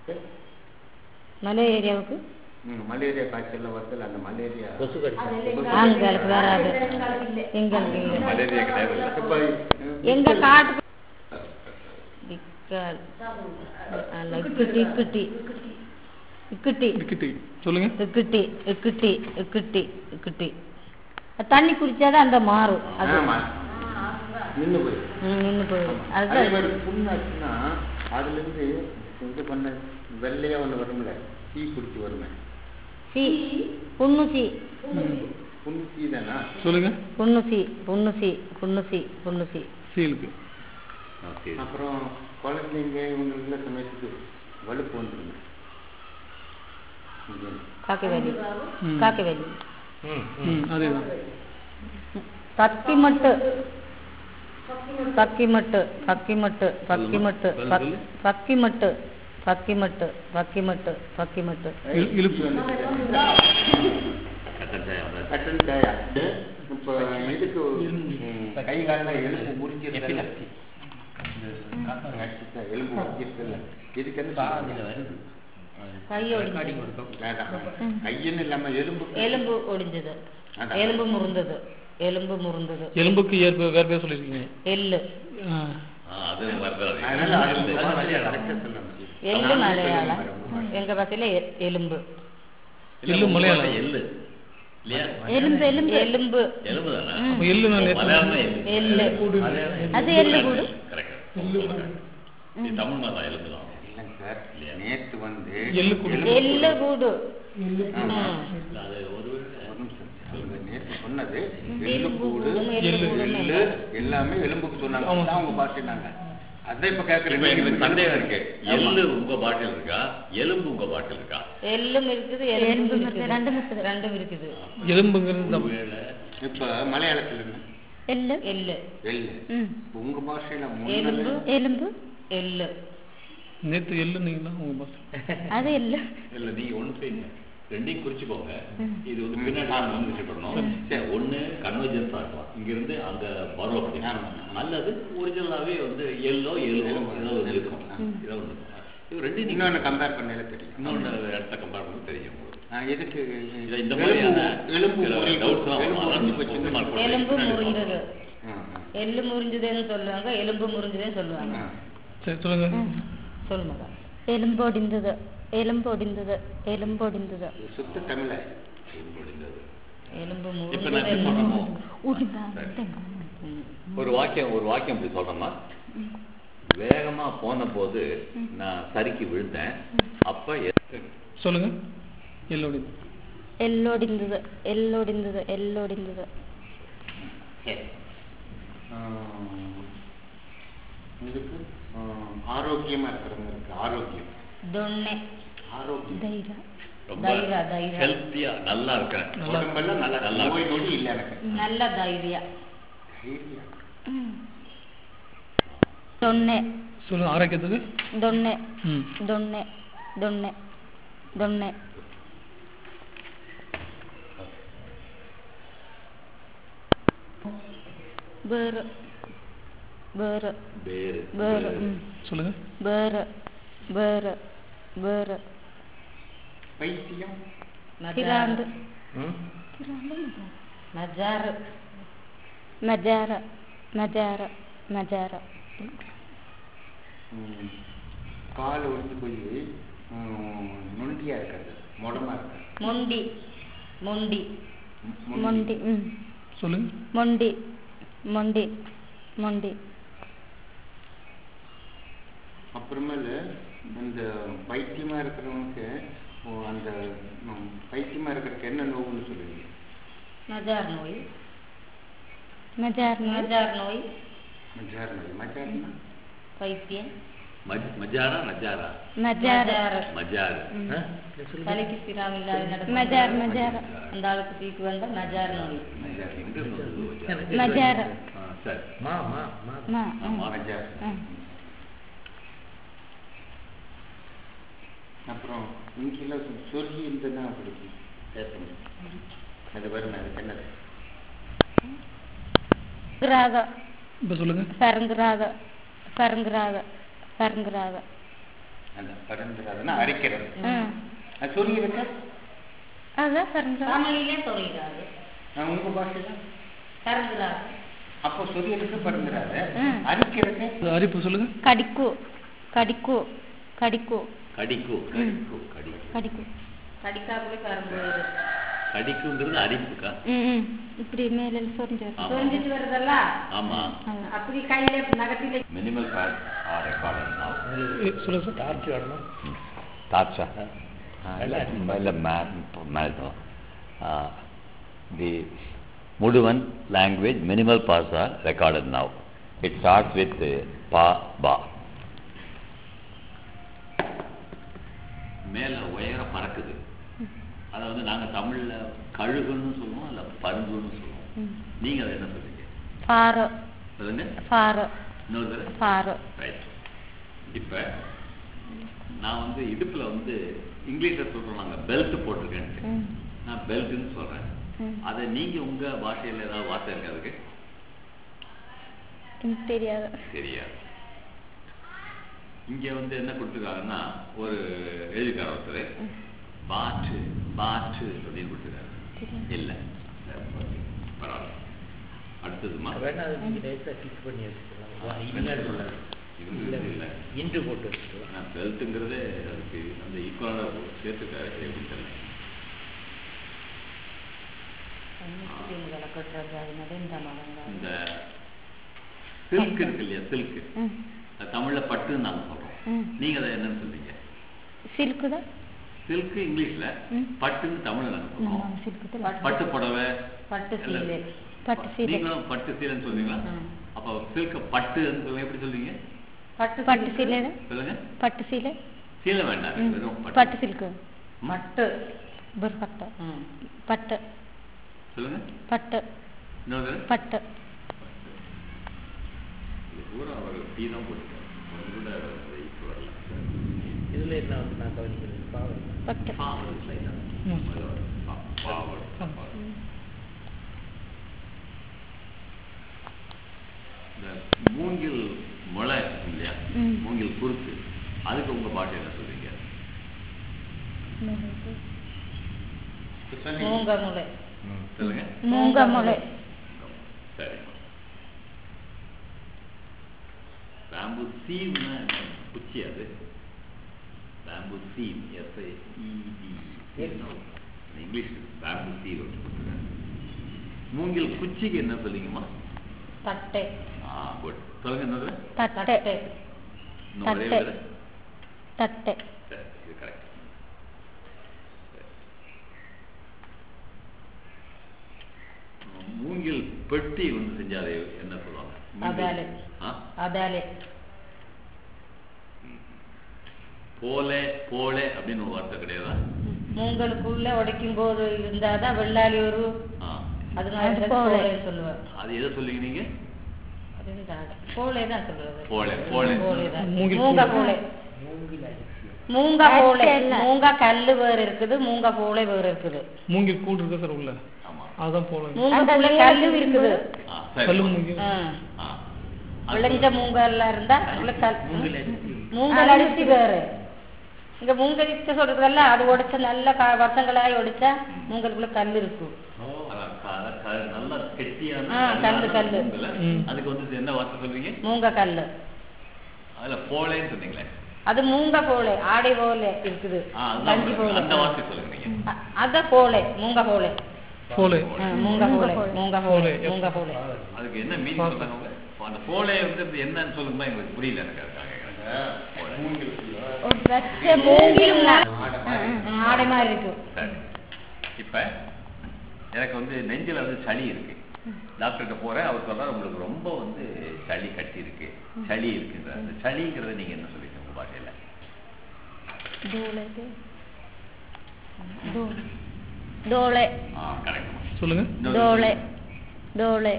மலை ஏரியாவுக்கு ம், மலேரியா காய்ச்சல்ல வருதுல அந்த மலேரியா கொசு கடிச்சா ஆண்களுக்கு வராது எங்களுக்கு இல்லை மலேரியா கிடையாது இல்ல. இப்ப, எங்க காட்டு விக்கல். அல்ல, இக்குட்டி இக்குட்டி இக்குட்டி டிக்கெட்டு சொல்லுங்க இக்குட்டி இக்குட்டி இக்குட்டி இக்குட்டி தண்ணி குடிச்சாதான் அந்த மாறும் அது ஆமா நின்று போயிடும் ம், நின்னு போயிடும் அதே அதுதான் மாதிரி புண்ணாச்சுன்னா அதுல இருந்து இது பண்ண வெள்ளையா ஒண்ணு வரும்ல தீ பிடிச்சி வருமே சி புண்ணு சி புண்ணு தீ தானா சொல்லுங்க புண்ணு சி புண்ணு சி புண்ணு சி புண்ணு சி சீலுக்கு ஆ, சரி. அப்புறம் குழந்தைங்க இவங்களுக்குள்ள சமயத்துக்கு வலுப்பு வந்துருங்க இது. காக்கை வேலி ம். காக்கை வேலி ம் ம் அதேதான் பக்கி மட்டு பக்கி மட்டு பக்கி மட்டு பக்கி மட்டு பக்- பக்கி மட்டு பக்கி மட்டு பக்கி மட்டு பக்கி மட்டு இழு- இழுப்பு கட்டன் சாயம் அதான். கட்டன் காயா இப்போ இதுக்கு ம், கை காலில் எலும்பு முறிஞ்சிருக்கல எலும்பு முறிஞ்சிருக்கல இதுக்கு என்ன பாதியில் வருது கை ஒடிஞ்சது வேண்டாம் கையின்னு இல்லாம எலும்பு எலும்பு ஒடிஞ்சது அதான். எலும்பு முறிந்தது எலும்பு முறிந்தது எலும்புக்கு ஏற்ப வேற பேர் சொல்லியிருக்கீங்க எள்ளு ஆ. ஆ, அது வருது அதனால அது அது உங்க பாஷையில மலையாளம். correct ஆ சொல்லணும். எள்ளு தமிழ்ல மலையாளம் சொல்லுங்க. எங்க பாஷையில எ- எலும்பு இல்ல, எள்ளு உங்க மலையாளம். பாஷை எள்ளு இல்லையா எலும்பு எலும்பு எலும்பு எலும்பு தானே அப்ப எள்ளு நான் நேத்து- மலையாளம் தான் எள்ளு எள்ளு மலையாளம் அது எள்ளு கூடு கரெக்ட் இது தமிழ் மாதிரி தான் எலும்பு தான் இல்லைங்க சார் நேத்து வந்து எள்ளு கூடு. எள்ளு கூடு ஆமா. இல்ல, அது ஒரு ஒரு நிமிஷம் சொல்லுங்க. நேத்து சொன்னது எள்ளு கூடு எள்ளு கூடு எள்ளு எல்லாமே எலும்புக்கு சொன்னாங்க ஆமா. அதான் உங்க பாஷைனாங்க அதான் இப்ப இப்ப கேக்குறேன் எனக்கு சந்தேகம் இருக்கு எள்ளு உங்க பாட்டில் இருக்கா எலும்பு உங்க பாட்டில் இருக்கா எள்ளும் இருக்குது எலும்பு இருக்குது ரெண்டும் இருக்குது ரெண்டும் இருக்குது எலும்புங்கிறது தான். ஒருவேளை இப்ப மலையாளத்துல இருந்து எள்ளு எள்ளு எள்ளு ம் உங்க பாஷையில எலும்பு முன்னது எலும்பு எள்ளு நேத்து எள்ளுனீங்களா உங்க பாஸ் அது எள்ளு இல்ல நீங்க ஒண்ணு செய்யுங்க ரெண்டையும் குறிச்சுக்கோங்க இது வந்து பின்னாடி நாம வந்து வச்சுக்கணும் சரி ஒண்ணு கன்வர்ஜென்ஸா இருக்கலாம் இங்க இருந்து அங்க வரும் அப்படி ஆமா. அல்லது ஒரிஜினலாவே வந்து எல்லோ எல்லோ ஏதோ ஒண்ணு இருக்கும் ஏதோ ஒண்ணு இருக்கும் இது ரெண்டையும் நீங்க இன்னொன்னு கம்பேர் பண்ணல தெரியும் இன்னொன்னு இடத்த கம்பேர் பண்ண தெரியும் உங்களுக்கு ஆ, எதுக்கு இத இந்த எலும்பு- மாதிரியான எலும்பு சில முறிவு, doubts எல்லாம் எலும்பு வரும். முறிஞ்சு போச்சுன்னு mark போட்டு எலும்பு பின்னாடி முறிகிறது ஆ, ஆ. எள்ளு முறிஞ்சதுன்னு சொல்லுவாங்க எலும்பு முறிஞ்சதுன்னு சொல்லுவாங்க ஆ. சரி சொல்லுங்க சொல்லுங்க எலும்பொடிந்தது எலும்பொடிந்தது எலும்பொடிந்தது இது சுத்த தமிழ முடிந்தது. எலும்பு இப்ப நான் எப்படி முறிஞ்சது சொல்லணும் ஒரு வாக்கியம் ஒரு வாக்கியம் இப்படி சொல்றோமா வேகமா போன போது நான் சரிக்கு விழுந்தேன் அப்ப எ- சொல்லுங்க எல்லோடி எல்லொடிந்தது எல்லொடிந்தது எல்லொடிந்தது சரி ஆ, இதுக்கு ஆ, ஆரோக்கியமா இருக்கிறவங்களுக்கு ஆரோக்கியம் ದೊಣ್ಣೆ ஆரோக்கியம் ಧೈರ್ಯ ரொம்ப தைரா, தைரா. ஹெல்த்தியா நல்லா இருக்கேன் உடம்பெல்லாம் நல்லா நல்லா நோய் நொடி இல்லை எனக்கு நல்ல ಧೈರ್ಯ தைரியம். ದೊಣ್ಣೆ சொல்லுங்க ஆரோக்கியத்துக்கு ದೊಣ್ಣೆ ம் ದೊಣ್ಣೆ ದೊಣ್ಣೆ ದೊಣ್ಣೆ ಬೇರು ಬೇರು வேறு ಬೇರು ಹ್ಮ್ சொல்லுங்க ಬೇರು ಬೇರು ಬೇರು பைத்தியம் ಕಿರಾಂಡ್ ம் ಮಜಾರ್ ಮಜಾರ ಮಜಾರ ಮಜಾರ ம், கால் ஒடிஞ்சு போய் ம், நொண்டியா இருக்கிறது முடமா இருக்கிறது ಮೊಂಡಿ ಮೊಂಡಿ ಮೊಂಡಿ ಹ್ಮ್ சொல்லுங்க ಮೊಂಡಿ ಮೊಂಡಿ ಮೊಂಡಿ அப்புறமேல இந்த பைத்தியமா இருக்கிறவனுக்கு ஓ, அந்த ம், பைத்தியமா இருக்கிறதுக்கு என்ன நோவுன்னு சொல்லுவீங்க ಮಜಾರ್ ನೋಯಿ ಮಜಾರ್ ಮಜಾರ್ ನೋಯಿ மஜார் நோய் மஜார்னா ಪೈತ್ಯ மஜ்- மஜாரா நஜாரா ಮಜಾರ மஜார் ஆ? என்ன சொல்லுங்க தலைக்கு சிராமில்லாத நடக்கும் மஜார் மஜார் அந்த ஆளுக்கு தீக்கு வந்தா மஜார் நோய் மஜார் எங்க இருந்து வந்தது மஜார்? எனக்கு மஜார ஆ, சரி மா மா மா மா ஆமா. மஜார் ம். அப்புறம் இங்கெல்லாம் சொ- சொர்க்கி இருந்ததுன்னா பிடிக்கும் பேசணும் அது வரும் அதுக்கு என்னது ராக இப்போ சொல்லுங்க சரங்குராக சரங்குராக சரங்குராக அந்த பரந்துராதுன்னா அரைக்கிறது ம் அது சொர்க்கி இருக்கா அதான் சரங்குராக தமிழிலே சொல்கிறாரு நான் உங்க பாஷையில கருங்குறாரு அப்போ சொர்க்கி இருக்கு பரந்துராது ம். அரிக்கிறது அது அரிப்பு சொல்லுங்க கடிக்கு கடிக்கு கடிக்கு கடிக்கு கடிக்கு கடிக்கு கடிக்கு கடிக்காக்குள்ளே கரும்பு கடிக்குங்கிறது அரிப்புக்கா ம் ம் இப்படி மேலே சொரிஞ்சு ஆமா. சொரிஞ்சிட்டு வருதல்ல ஆமா அப்படி கையில நகத்தில மினிமல் பேட் ஆர் ரெக்கார்டட் நவ் ஏ, சொல்லுங்க சார் டார்ச் வரணும் டார்ச்சா இல்லை இல்லை மேல்தான் the Muduvan language minimal pairs are recorded now it starts with பா பா மேலே உயர பறக்குது அதை வந்து நாங்கள் தமிழில் கழுகுன்னு சொல்லுவோம் இல்லை பருந்துன்னு சொல்லுவோம் நீங்கள் அதை என்ன சொல்றீங்க ஃபாரு சொல்லுங்க ஃபாரு இன்னொரு தடவை ஃபாரு ரைட் இப்போ நான் வந்து இடுப்பில் வந்து இங்கிலீஷில் சொல்கிறோம் நாங்கள் பெல்ட் போட்டிருக்கேன்ட்டு ம் நான் பெல்ட்டுன்னு சொல்கிறேன் ம். அதை நீங்க உங்க பாஷையில ஏதாவது வார்த்தை இருக்கு அதுக்கு எனக்கு தெரியாது தெரியாது இங்க வந்து என்ன கொடுத்துருக்காங்கன்னா ஒரு எழுதிக்கார ஒருத்தர் பாட்டு பாட்டு அப்படின்னு கொடுத்துருக்காரு இல்ல சரி, okay. பரவாயில்ல அடுத்ததுமா வேணா அது நீங்க லேசாக ஃபிக்ஸ் பண்ணி வச்சுக்கலாம் இன்னும் சொல்லாது இவங்க இல்ல இன்று போட்டு வச்சுக்கலாம் ஆனால் பெல்ட்டுங்கிறதே அதுக்கு அந்த ஈக்குவலாக சேர்த்துக்காரு எப்படின்னு தெரியல கட்டுறது அதனால இந்த மதங்க இந்த சில்க் இருக்கு இல்லையா சில்க் ம் அது தமிழ்ல பட்டுன்னு நாங்க சொல்றோம் ம் நீங்க அதை என்னன்னு சொல்றீங்க சில்க்கு தான் சில்க் இங்கிலீஷ்ல ம். பட்டுன்னு தமிழ்ல நாங்க சொல்றோம் நம்ம சில்க்கு தான் பட்டு புடவை பட்டு எல்லாம். சீலை பட்டு சீலை நீங்களும் பட்டு சீலைன்னு சொல்றீங்களா ம். அப்போ சில்க் பட்டுன்னு சொல்லுங்க எப்படி சொல்றீங்க பட்டு பட்டு சீலை தான் சொல்லுங்க பட்டு சீலை சீலை வேண்டாம் ம். வெறும் பட்டு பட்டு சில்க்கு மட்டு ஒரு பட்டு ம். பட்டு சொல்லுங்க பட்டு இன்னொரு தடவை. பட்டு இது பூரா அவர் டீ தான் போட்டுருக்காரு ஒன்று கூட இது வரல இதுல என்ன வந்து நான் கவனிக்கிறது பாவம் பட்டு பாவல் slight ஆ. ம். அது வரும். பா- பாவல். ஆமா. இந்த மூங்கில் முளை இருக்கு இல்லையா ம். மூங்கில் குருத்து அதுக்கு உங்க பாட்டு என்ன சொல்றீங்க மூங்க முளை சொல்லுங்க மூங்க முளை சரி பேம்பு சீவ்னா என்ன? குச்சி அது பேம்பு சீவ் எஸ்ஐஇடி இங்கிலீஷ் பேம்பு சீவ் கொடுத்துருக்காங்க மூங்கில் குச்சிக்கு என்ன சொல்லிங்கம்மா தட்டை ஆ குட் சொல்லுங்க என்னது தட்டு தட்டை இன்னும் ஒரே தட்டை. ஒரு தட்டு சரி இது கரெக்ட் மூங்கில் பெட்டி வந்து செஞ்சாலே என்ன சொல்லுவாங்க அதாலே. ஆ அதாலே போலே போலே அப்படின்னு ஒரு வார்த்தை கிடையாதா மூங்களுக்குள்ள உடைக்கும் போது இருந்தாதான் வெள்ளாளி ஒரு ஆ அது மாதிரி அது தான் போலே. போலே சொல்லுவார் அது எதை சொல்லுங்க நீங்க அது இருந்தாங்க. போலே தான் சொல்லுவது போலே, போலே. போலே தான் மூங்கில் மூங்க போலே. போலே மூங்கில் அரிசி மூங்க போலே அரிசி இல்ல. மூங்க கல்லு வேறு இருக்குது மூங்க போலே வேறு இருக்குது மூங்கில் கூடு இருக்கு சார் உள்ள ஆமா அதுதான் போல மூங்க அந்த போலே நீளம் கல்லு இருக்குது ஆ சரி கல்லு மூங்கில் ஆ. ஆ அது விளைஞ்ச மூங்கல்ல இருந்தா உள்ள கல் மூங்கில் அரிசி மூங்கல் அரிசி வேறு இங்க மூங்கரிச்சு சொல்றதுல அது உடைச்ச நல்ல க- வருஷங்களாகி உடைச்சா மூங்கலுக்குள்ள கல் இருக்கும் அதான் க- அதான் க- நல்ல கெட்டியான ஆ, கல்லு, கல்லான கல்லு. மூங்கில. ம். அதுக்கு வந்து என்ன வார்த்தை சொல்றீங்க மூங்க கல்லு அதுல போலேன்னு சொன்னீங்களே அது மூங்க போலே ஆடை போல இருக்குது ஆ, அதுதான் கஞ்சி போல அந்த வார்த்தை சொல்லுங்க நீங்க அ- அத போலே மூங்க போலே போலே ஆ, மூங்க போலே மூங்க போலே மூங்க போலே அதுக்கு என்ன மீனிங் சொல்றாங்க அவங்க? அப்ப அந்த போலே வந்து என்னன்னு சொல்லுங்க எங்களுக்கு புரியல எனக்கு அதுக்காக கேக்குறேன். போலே. ஒரு பச்சை மூங்கில் மூங்கில் ஆடை மாதிரி இருக்கும் சரி இப்ப எனக்கு வந்து நெஞ்சில வந்து சளி இருக்கு டாக்டர்கிட்ட போறேன் அவர் சொல்றாரு உங்களுக்கு ரொம்ப வந்து சளி கட்டி இருக்கு சளி இருக்குன்ற அந்த சளிங்கிறத நீங்க என்ன சொல்றீங்க உங்க பாஷையில டோலை டோலை டோலை ஆ கரெக்ட் சொல்லுங்க டோலை டோலை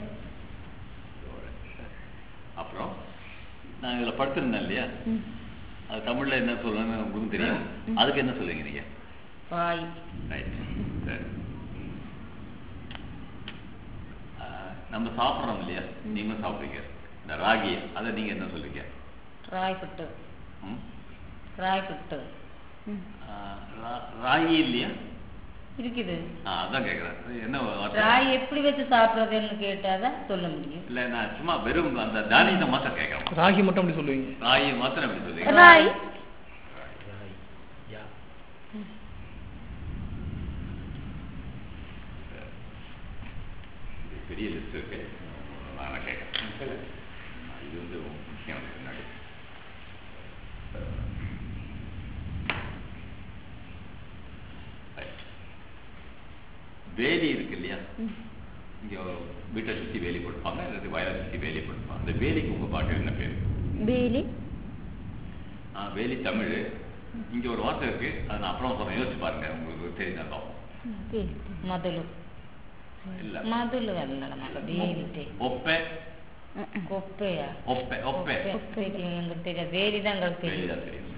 அப்புறம் நான் இதுல படுத்திருந்தேன் இல்லையா ம். அது தமிழ்ல என்ன சொல்லணும்னு உங்களுக்கு தெரியும் அதுக்கு என்ன சொல்லுவீங்க நீங்க வாய் ரைட் சரி ஆ, நம்ம சாப்பிட்றோம் இல்லையா நீங்களும் சாப்பிடுறீங்க இந்த ராகி அதை நீங்க என்ன சொல்றீங்க ராய் புட்டு ம்? ராய் புட்டு ம். ஆ, ரா- ராகி இல்லையா இருக்குது ஆ, அதான் கேக்குறேன் அது என்ன வார்த்தை ராய் எப்படி வச்சு சாப்பிடுறதுன்னு கேட்டாதான் சொல்ல முடியும் இல்ல நான் சும்மா வெறும் அந்த தானியத்தை மாத்திரம் கேட்கறேன் ராகி மட்டும் அப்படி சொல்லுவீங்க ராகி மாத்திரம் எப்படி சொல்றீங்க ராய் ராய் யா இது பெரிய லிஸ்ட் இருக்கு நான் கேட்கறேன் இது வந்து முக்கியம் எனக்கு பின்னாடி Right. வேலி இருக்கு இல்லையா இங்க வீட்டை சுத்தி வேலி கொடுப்பாங்க அல்லது வயலை சுத்தி வேலி கொடுப்பாங்க அந்த வேலிக்கு உங்க பாட்டு என்ன பேரு வேலி ஆ, வேலி தமிழ் இங்க ஒரு வார்த்தை இருக்கு அதை நான் அப்புறம் சொல்றேன் யோசிச்சு பாருங்க உங்களுக்கு தெரிஞ்சா பார்ப்போம் வேலி ಮೊದಲು இல்ல ಮೊದಲು ಅಲ್ಲ ಮಗ ಬೇಲಿದೆ ஒப்பை கொப்பையா ஒப்பை ஒப்பை கொப்பைக்கு எங்களுக்கு தெரியாது வேலிதான் எங்களுக்கு தெரியும் வேலிதான் தெரியும்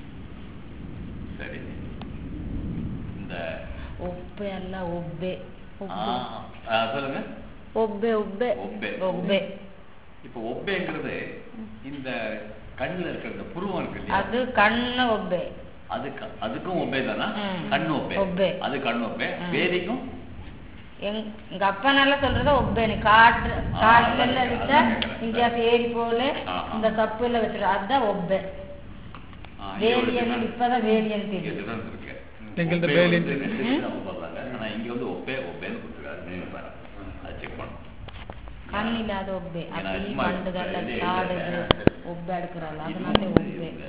சரி சரி இந்த ಒಪ್ಪೆ ಅಲ್ಲ ಒಬ್ಬೆ ஆ, ஆ, சொல்லுங்க ஒப்பே ஒப்பே ஒப்பே ஒப்பே இப்போ ஒப்பேங்கிறது இந்த கண்ணுல இருக்கிற இந்த புருவம் இருக்கு இல்லையா அது கண்ணு ஒப்பே அது க- அதுக்கும் ஒப்பே தானா ம். கண்ணு ஒப்பே ஒப்பே. அது கண்ணு ஒப்பே ம். வேதிக்கும் எங் எங்க அப்பா நல்லா சொல்றது ஒப்பேனு காட்டு ஆ, காட்டுல அதான் விட்டா கேக்குறேன். இங்க ஏரி போல ஆ, ஆ. இந்த கப்புல வச்சிரு அதுதான் ஒப்பே ஆ, இங்க ஒரு வேலியன் difference- இப்பதான் வேலியன் இங்க தெரியும் difference இருக்கு. எங்கள்ட்ட ஒப்பே வேலின்னு வந்து தெரியும். ரெண்டு விதமா சொல்றாங்க. ஆனா இங்க வந்து ஒப்பே ஒப்பேன்னு கொடுத்துருக்காரு. நீங்க பாருங்க. அதை check பண்ணணும். கண் இல்லாத ஒப்பே ஏன்னா அப்படி சும்மா பண்டுகள்ல வெளியே காடுது இல்லை. ஒப்பே எடுக்கிறாள் இது அதனால வந்து ஒப்பே இந்த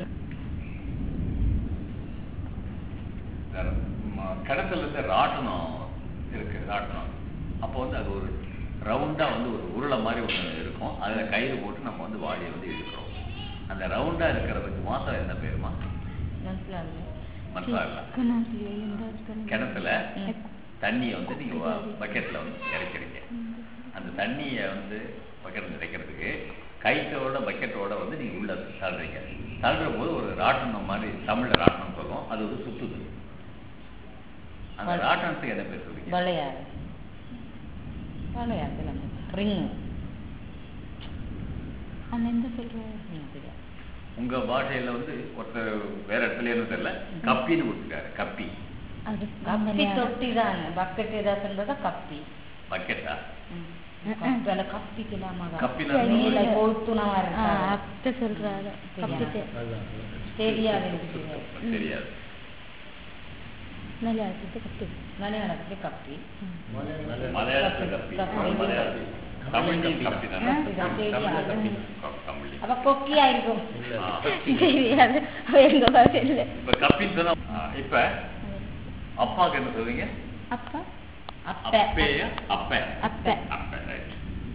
வேற, ம, கிணத்துல இருந்து ராட்டனம் இருக்கு ராட்டனம் அப்போ வந்து அது ஒரு ரவுண்டா வந்து ஒரு உருளை மாதிரி ஒன்று இருக்கும் அதுல கயிறு போட்டு நம்ம வந்து வாளியை வந்து இழுக்கிறோம் அந்த ரவுண்டா இருக்கிறதுக்கு மாத்திரம் என்ன பேருமா மனசிலாங்க மனசா இல்ல கிணத்துல தண்ணியை வந்து நீங்க பக்கெட்ல வந்து இறைக்கிறீங்க அந்த தண்ணியை வந்து பக்கெட்ல இறைக்கிறதுக்கு கைத்தோட பக்கெட்டோட வந்து நீங்க உள்ள தள்ளுறீங்க தள்ளுற போது ஒரு ராட்டனம் மாதிரி தமிழ்ல ராட்டனம் சொல்லுவோம் அது வந்து சுத்துது அந்த வள- ராட்டனத்துக்கு என்ன பேர் சொல்றீங்க வளையாது வளையாது ரிங் உங்க பாஷையில வந்து ஒருத்தர் வேற இடத்துல என்ன தெரியல கப்பின்னு கொடுத்துருக்காரு கப்பி கப்பி தொட்டி தான் பக்கெட் ஏதாவது சொல்றதா கப்பி பக்கெட்டா கப்பில கப்பிக்கலாமா கப்பினா நீல கொழுத்துனவா ஆ, இருக்கா அத்தை சொல்றாங்க கப்பிட்டு தெரியாது எனக்கு தெரியாது தெரியாது மலையாளத்துக்கு கப்பி மலையாளத்துக்கு கப்பி மலையாளத்துல கப்பி கப்பி. மலையாளத்துல தமிழ்லையும் கப்பி தானே கப்பி தான் தமிழ்ல தெரியாது. கப்பி தமிழ்லையும் அப்ப கொக்கியா இருக்கும் ஆ. தெரியாது எங்க பாஷையில் இப்ப கப்பின்னு சொன்னா ஆ, இப்ப அப்பாவுக்கு என்ன சொல்றீங்க அப்பா அப்ப அப்பேயா அப்ப அப்ப அப்ப ரைட்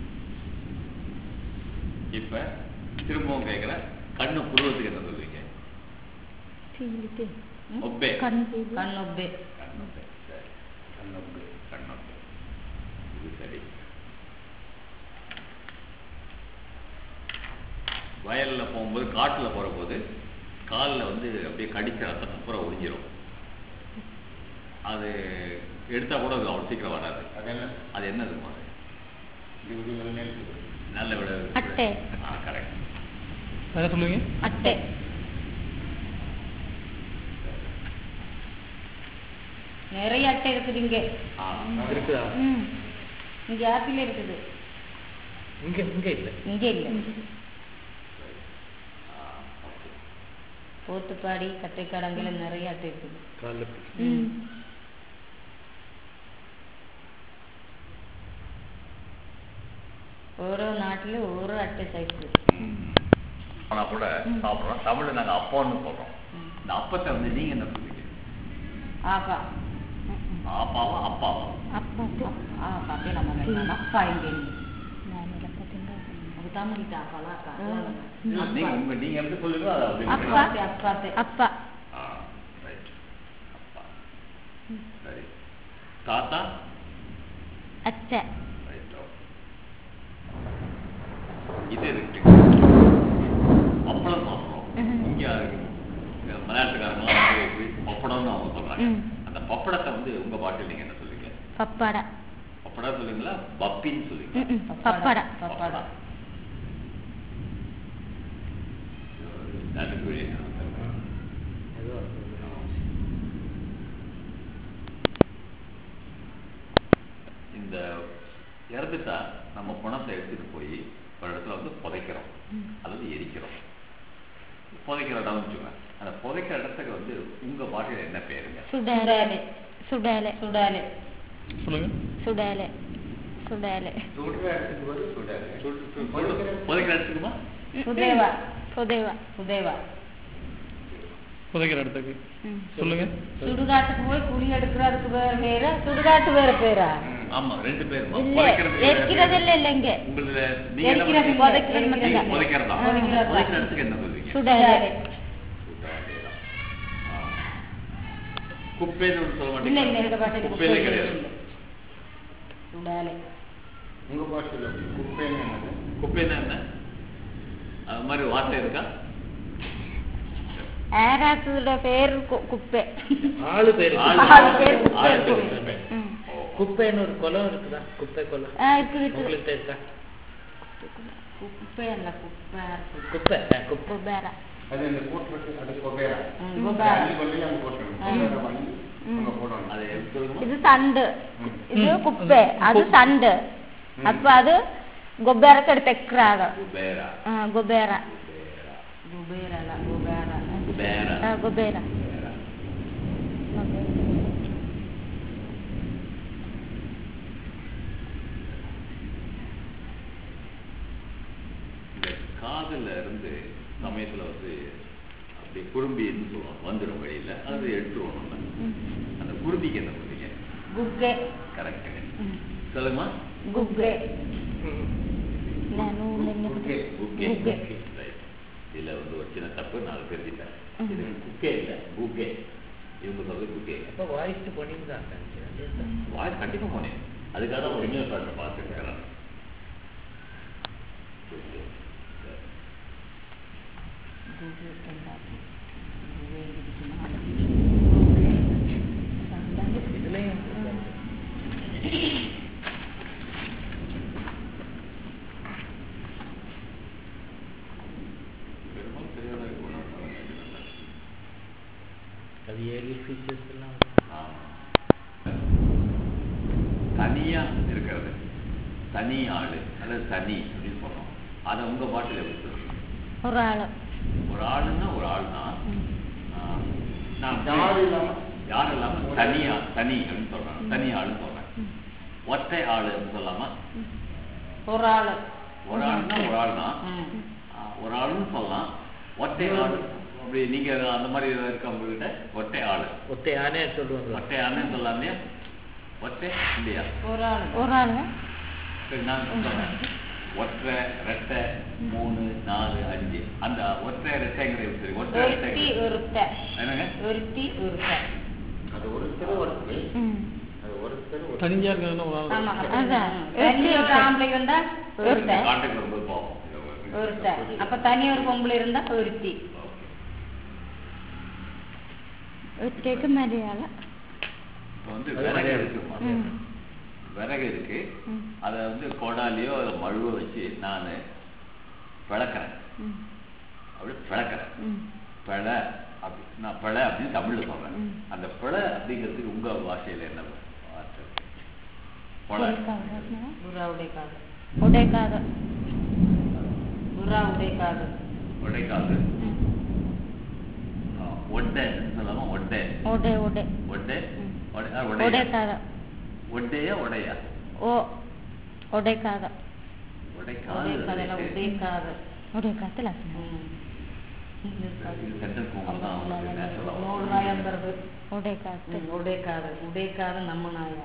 இப்ப திரும்பவும் கேக்குறேன் கண்ணு புருவத்துக்கு என்ன சொல்றீங்க பீலிக்கு ஒப்பே கண் பீலி கண்ணொப்பே கண்ணொப்பே சரி கண்ணொப்பே கண்ணொப்பே இது சரி வயல்ல போகும்போது காட்டுல போற போது காலில் வந்து அப்படியே கடிச்ச ரத்தம் பூரா ஒழிஞ்சிரும் அது எடுத்தா கூட அது அவ்வளவு சீக்கிரம் வராது அது என்ன அது என்னதுமா அது? இது ஒரு வெள்ளை இருக்குது. நல்ல விட அட்டை. ஆ கரெக்ட் என்ன சொல்லுவீங்க அட்டை நிறைய அட்டை இருக்குது இங்க ஆ இருக்குதா ம் இங்க ஆப்பிள் இருக்குது இங்க இங்க இல்ல இங்க இல்ல போத்துப்பாடி கட்டைக்காடங்குல நிறைய அட்டை இருக்குது கால்ல ம் ஓரோ நாட்டுல ஓரோ அட்டை சைஸ் ஆனா கூட சாப்பிடுறோம் தமிழ்ல நாங்க அப்போன்னு சொல்றோம் இந்த அப்பத்தை வந்து நீங்க என்ன சொல்றீங்க ஆப்பா ஆப்பாவா அப்பாவா அப்பாட்டு ஆ பாத்தே நம்ம வேண்டாம். அப்பா இங்க இல்லை. நானில பார்த்தீங்களா அது தமிழ்கிட்ட ஆப்பாலா அக்கா இல்ல, நீங்க உங்க நீங்க எப்படி சொல்லுங்க அதை அப்படி அப்பா. சொல்லுங்க. அப்பாத்தே அப்பாத்தே அப்பா ஆ, right. அப்பா. சரி தாத்தா அத்தை Right, okay. இது இருக்கு அப்பளம் சாப்பிடுறோம் ம்ஹும். இங்க இங்க மலையாளத்துக்காரங்களாம் வந்து இப்படி பப்படம்னு அவங்க சொல்றாங்க ம். அந்த பப்படத்தை வந்து உங்க பாட்டில் நீங்க என்ன சொல்லுவீங்க பப்பாடா பப்படா சொல்லுவீங்களா பப்பின்னு சொல்லுவீங்களா ம், ம். பப்பாடா பப்பாடா நாட்டுக்குழி ஏதோ இந்த இறந்துட்டா நம்ம பணத்தை எடுத்துட்டு போய் ஒரு இடத்துல வந்து புதைக்கிறோம் அல்லது எரிக்கிறோம் புதைக்கிற இடம் வச்சுக்கோங்க அந்த புதைக்கிற இடத்துக்கு வந்து உங்க பாஷையில என்ன பேருங்க சுடாலே சுடாலே சுடாலே சொல்லுங்க சுடாலே சுடாலே சுடுற இடத்துக்கு போது சுடாது. சுடு- சு- சுடு- புதைக்கிற இடத்துக்குமா சுதேவா புதேவா சுதேவா புதைக்கிற இடத்துக்கு ம் சொல்லுங்க சுடுகாட்டுக்கு போய் குழி எடுக்கிறதுக்கு வேற பேரா சுடுகாட்டு வேற பேரா ஆமா ரெண்டு பேருமா இல்ல புதைக்கிறதுக்கு வேற எரிக்கிறது பேரு. இல்ல இல்ல இங்க உங்களுதுல நீங்க என்ன எரிக்கிறது பண்ணுவீங்க? புதைக்கிறது எரிக்கிறது மட்டும்தான். நீங்க புதைக்கிறதா ஆ, புதைக்கிறது. புதைக்கிற இடத்துக்கு என்ன சொல்லுவீங்க சுடாலே சுடாதேதான். ஆ. குப்பைன்னு ஒண்ணு சொல்ல இல்ல இல்ல மாட்டீங்க எங்க பாஷையில குப்பையில குப்பை கிடையாது இல்லை. சுடாலே உங்க பாஷையில் எப்படி? குப்பைன்னு என்னது? குப்பைன்னா என்ன அது மாதிரி வார்த்தை இருக்கா ஆராத்தோட பேர் கு- குப்பை ஆளு பேரு ஆளு ஆளு பேரு குப்பை ஆளு இருக்கும். பேரு. ம் ஓ குப்பைன்னு ஒரு குளம் இருக்குதா குப்பை குளம் ஆ இருக்குது இருக்குது உங்கள்கிட்ட இருக்கா குப்பை அல்ல குப்பை குப்பை ஆ, குப்பை கொபேரா அது இந்த கூட்டு அது கொபேரா ம், கொபேரா. அள்ளி கொள்ளி அங்க போட்டுருங்க கொபேரா வாங்கி அங்க போடணும் அதை எப்படி சொல்லுங்க இது சண்டு ம். இது குப்பೆ ಅದು ಸಂಡು ಅಪ್ಪ ಅದು ಗೊಬ್ಬರ ಕಡೆ ತೆಕ್ರಾಗ குபேரா ಗೊಬ್ಬರ குபேர அல்ல குபேர குபேரா ಗೊಬ್ಬರ இந்த காதுல இருந்து சமயத்துல வந்து அப்படியே குறும்பின்னு சொல்லுவாங்க வந்துடும் வழியில அது எடுத்துருவோம் நம்ம அந்த குருதிக்கு என்ன சொல்றீங்க ಗುಗ್ಗೆ கரெக்டுங்க சொல்லுமா ಗುಗ್ಗೆ ನಾನು குக்கே. குக்கே குக்கே. Right. இதுல வந்து ஒரு சின்ன தப்பு நான் தெரிஞ்சுட்டேன் இது குக்கே இல்ல குக்கே இவங்க சொல்றது குக்கே அப்போ வாய்ஸ் பண்ணியிருந்தான் வாய் கண்டிப்பா போனேன் அதுக்காக தான் ஒரு இன்னொரு பாட்டை பார்த்துருக்கிறேன் இதுலயும் பெரும்பாலும் தெரியாத இருக்கணும் அது ஏழு ஃபீச்சர்ஸ் எல்லாம் ஆமா. தனியா இருக்கிறது தனி ஆளு அல்லது தனி அப்படின்னு சொல்றோம் அதை உங்க பாட்டில் எப்படி சொல்றீங்க ಒರಾಳು ஒரு ஆளுன்னா ஒரு ஆள் தான் நான் யாரும் இல்லாம யாரும் இல்லாம தனியா தனி அப்படின்னு சொல்றேன் தனி ஆளுன்னு சொல்றேன் ஒற்றை ஆளு அப்படின்னு சொல்லாமா ஒரு ஆளு ஒரு ஆள்னா ஒரு ஆள் தான் ம். ஒரு ஆளுன்னு சொல்லலாம் ஒற்றை ஆள் அப்படி நீங்க அந்த மாதிரி இருக்கவங்க கிட்ட ஒற்றை ஆளு ஒத்தை ஆனே சொல்லுவாங்க ஒற்றை ஆளுன்னு சொல்லாமையா ஒற்றை இல்லையா ஒரு ஆளு ಒರಾಳು சரி நான் சொல்றேன் ஒற்றை ரெட்டை மூணு நாலு அஞ்சு அந்த ஒற்றை ரெட்டைங்கிறது சரி ஒற்றை ஒருத்தி ரெட்டை ஒருத்த என்னங்க ஒருத்தி ஒருத்த அது ஒருத்தர் ஒருத்தர் ಹ್ಮ್ அது ஒருத்தர் ஒரு தனியா இருக்காங்கன்னா ஒரு ஆள். ஆமா அதான். தனி ஒரு ஆம்பளை இருந்தா ஒருத்த கான்டாக்ட் வரும்போது பார்ப்போம் ஒருத்த அப்ப தனி ஒரு பொம்பளை இருந்தா ஒருத்தி ഒറ്റയ്ക്ക് മലയാള இப்போ வந்து விறகு இருக்குமா ம். விறகு இருக்கு ம். அதை வந்து கொடாலியோ அதை மழுவ வச்சு நான் பிளக்கிறேன் ಹ್ಮ್ அப்படி பிளக்கிறேன் ಹ್ಮ್ பிழை அப்படி நான் பிழை அப்படின்னு தமிழ்ல சொல்றேன் ம். அந்த பிழை அப்படிங்கிறதுக்கு உங்க பாஷையில என்ன வார்த்தை இருக்கு? கொலை புறா உடைக்காது ಒಡೆಕಾದ புறா உடைக்காது உடைக்காது ஆ, ஒட்டை சொல்லாம ஒட்டை ಒಡೆ ಒಡೆ ஒட்டை ம். ஒடை- ஆ, ஒடையா ಒಡೆಕಾದ ஒட்டையா உடையா ಓ ಒಡೆಕಾದ உடைக்காது உடைக்காதெல்லாம் உடைக்காது ಒಡೆಕಾತಲ್ಲ ம். இது சென்டென்ஸ் மூலம் தான் உங்களுக்கு நேச்சுரலா நூறு வரும். நாயம் வருது ಒಡೆಕಾತ ம், உடைக்காது உடைக்காது நம்ம நாயா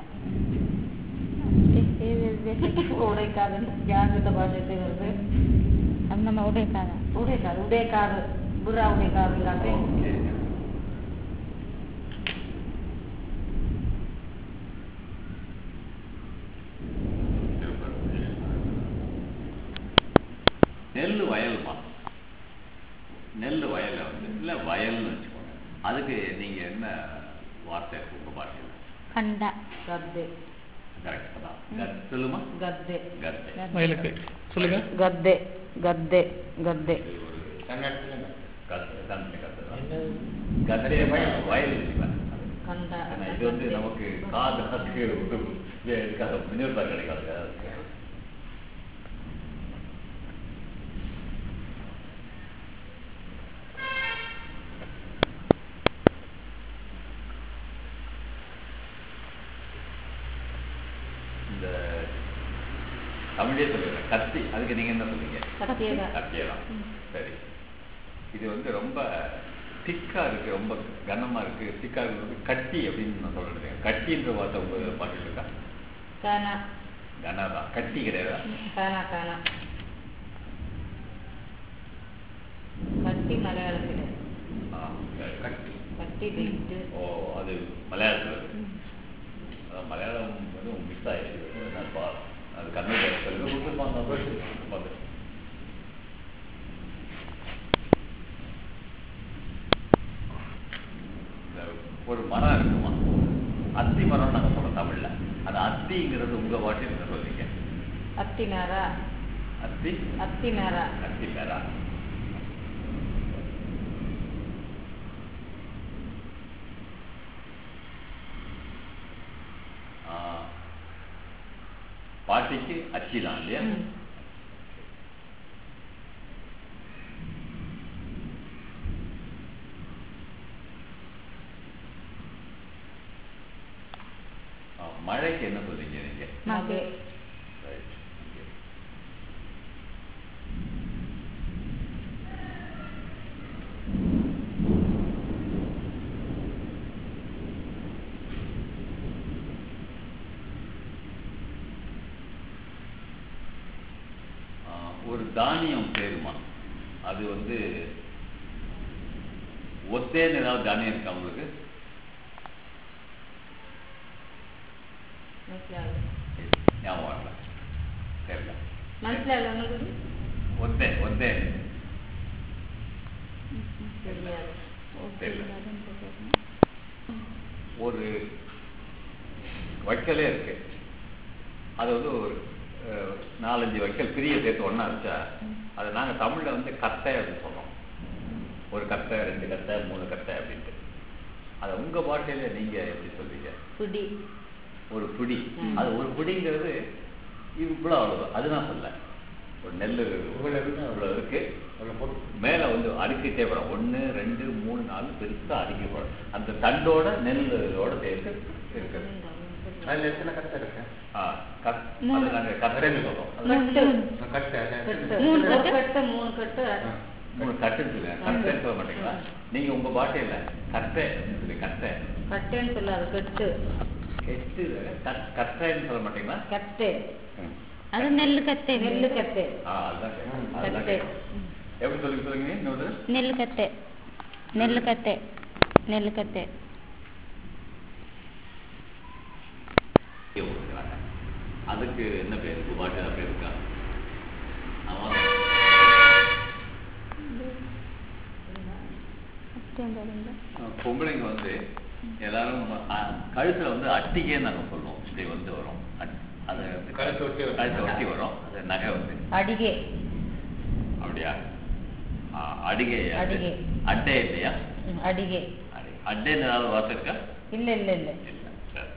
உடைக்காது யார்கிட்ட பாஷத்தை வருது ಅದು ನಮ್ಮ ಒಡೆಕಾದ உடைக்காது உடைக்காது புறா உடைக்காதுங்காட்டி ஓகே. நெல் வயல்மா நெல் வயல்ல வந்து இல்ல வயல்னு வச்சுக்கோங்க அதுக்கு நீங்க என்ன வார்த்தை இருக்கு உங்க பாஷையில ಕಂಡ கத்து கரெக்ட் தான் கத் சொல்லுமா கத்து கத்தை வயலுக்கு சொல்லுங்க கத்து கத்து கத்து இது ஒரு கன்னடத்துல என்ன? கத்து தமிழ்ல கத்து தான் என்னது கத்தே வயல் வயல் இருக்குல்ல கண்டா ஏன்னா இது வந்து நமக்கு காது அதுக்கு இருக்காது மினியூர் தான் கிடைக்காது அதுக்கு. இந்த தமிழே சொல்லிடுறேன் கத்தி அதுக்கு நீங்க என்ன சொல்றீங்க கத்தியதா கத்தியதான் சரி இது வந்து ரொம்ப திக்கா இருக்கு ரொம்ப கனமா இருக்கு திக்கா இருக்கு வந்து கட்டி அப்படின்னு நான் சொல்றேன் கட்டின்ற வார்த்தை உங்க பாட்டு இருக்கா கானா கனாதான் கட்டி கிடையாதா கானா கானா கட்டி மலையாளத்தில் ஆ, கட்டி கட்டி வெயிட்டு ஓ அது மலையாளத்தில் இருக்கு அதான் மலையாளம் வந்து மிஸ் ஆயிடுச்சு நான் பா அது கன்னட தெலுங்கு கொடுத்துருப்பாங்க பார்த்து இந்த ஒரு மரம் இருக்குமா அத்தி மரம் நாங்கள் சொல்றோம் தமிழ்ல அந்த அத்திங்கிறது உங்க பாஷையில் என்ன சொல்றீங்க அத்தினாரா அத்தி அத்தினாரா அத்தி பேரா ஆ, பாட்டிக்கு அச்சி தான் இல்லையா ம். ஆ, மழைக்கு என்ன சொல்றீங்க நீங்க மகே Right. Okay. ஆ, ஒரு தானியம் பேருமா அது வந்து ஒத்தேன்னு ஏதாவது தானியம் இருக்கா உங்களுக்கு மனசிலாவது ஞாபகம் வரல தெரியல மனசிலாவது உங்களுக்கு ஒத்தே ஒத்தே தெரியாது தெரியல ஒரு வைக்கலே இருக்கு அது வந்து ஒரு அஹ், நாலஞ்சு வைக்கல் பிரிய சேர்த்து ஒண்ணா வச்சா அதை நாங்க தமிழ்ல வந்து கத்தை அப்படின்னு சொல்றோம் ஒரு கத்தை ரெண்டு கத்தை மூணு கத்தை அப்படின்ட்டு அதை உங்க பாஷையில நீங்க எப்படி சொல்றீங்க புடி ஒரு பிடி ம். அது ஒரு பிடிங்கிறது இவ்வளவு அவ்வளவு அது நான் சொல்ல ஒரு நெல் இவ்வளவு இருக்கு மேல வந்து அடுக்கிட்டே போறோம் ஒண்ணு ரெண்டு மூணு நாலு பெருசா அடுக்கி போறோம் அந்த தண்டோட நெல்லோட சேர்த்து இருக்கு அதுல எத்தனை கத்தை இருக்கு ஆ, கத்- அது நாங்க கத்தரைன்னு சொல்றோம் அது கட்டு கட்டை கட்டு மூணு ஒரு கட்டு? கட்டு மூணு கட்டு மூணு கட்டுன்னு சொல்லுங்க கத்தைன்னு சொல்ல மாட்டீங்களா நீங்க உங்க பாட்டையில கத்தை சொல்லி கத்தை கட்டைன்னு சொல்லாது கட்டு கெட்டு கத்- கத்தைன்னு சொல்ல மாட்டீங்களா கட்டு ம். அது நெல்லு கத்தை நெல்லு கட்டு ஆ அதுதான் கேட்டேன். அதுதான் கத்தை கேட்டேன். எப்படி சொல்லி சொல்லுங்க இன்னொரு நெல்லு கத்தை நெல்லு கத்தை நெல்லு கத்தை கொடுக்குறாங்க அதுக்கு என்ன பேர் பாட்டில பேர் இருக்கா ஆமா பொம்பளைங்க வந்து எல்லாரும் அ- கழுத்துல வந்து அட்டிகைன்னு நாங்க சொல்லுவோம் இப்படி வந்து வரும் அட்- அது வந்து கழுத்தை ஒட்டி வரும். கழுத்தை ஒட்டி வரும் அது நகை வந்து அடிகை அப்படியா ஆ, அடிகை அது. அடிகை. அட்டை இல்லையா ம், அடிகை அடி- அட்டைன்னு ஏதாவது வார்த்தை இருக்கா இல்ல இல்ல இல்ல இல்ல சரி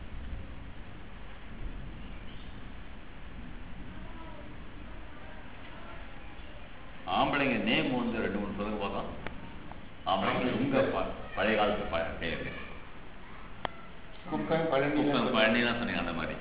ஆம்பளைங்க நேம் வந்து ரெண்டு மூணு சொல்லுங்க பார்க்கலாம் ஆம்பளைங்க உங்க ப- பழைய காலத்து ப- பேரு குக்கம் பழனி குப்பம் பழனிலாம் சொன்னீங்க அந்த மாதிரி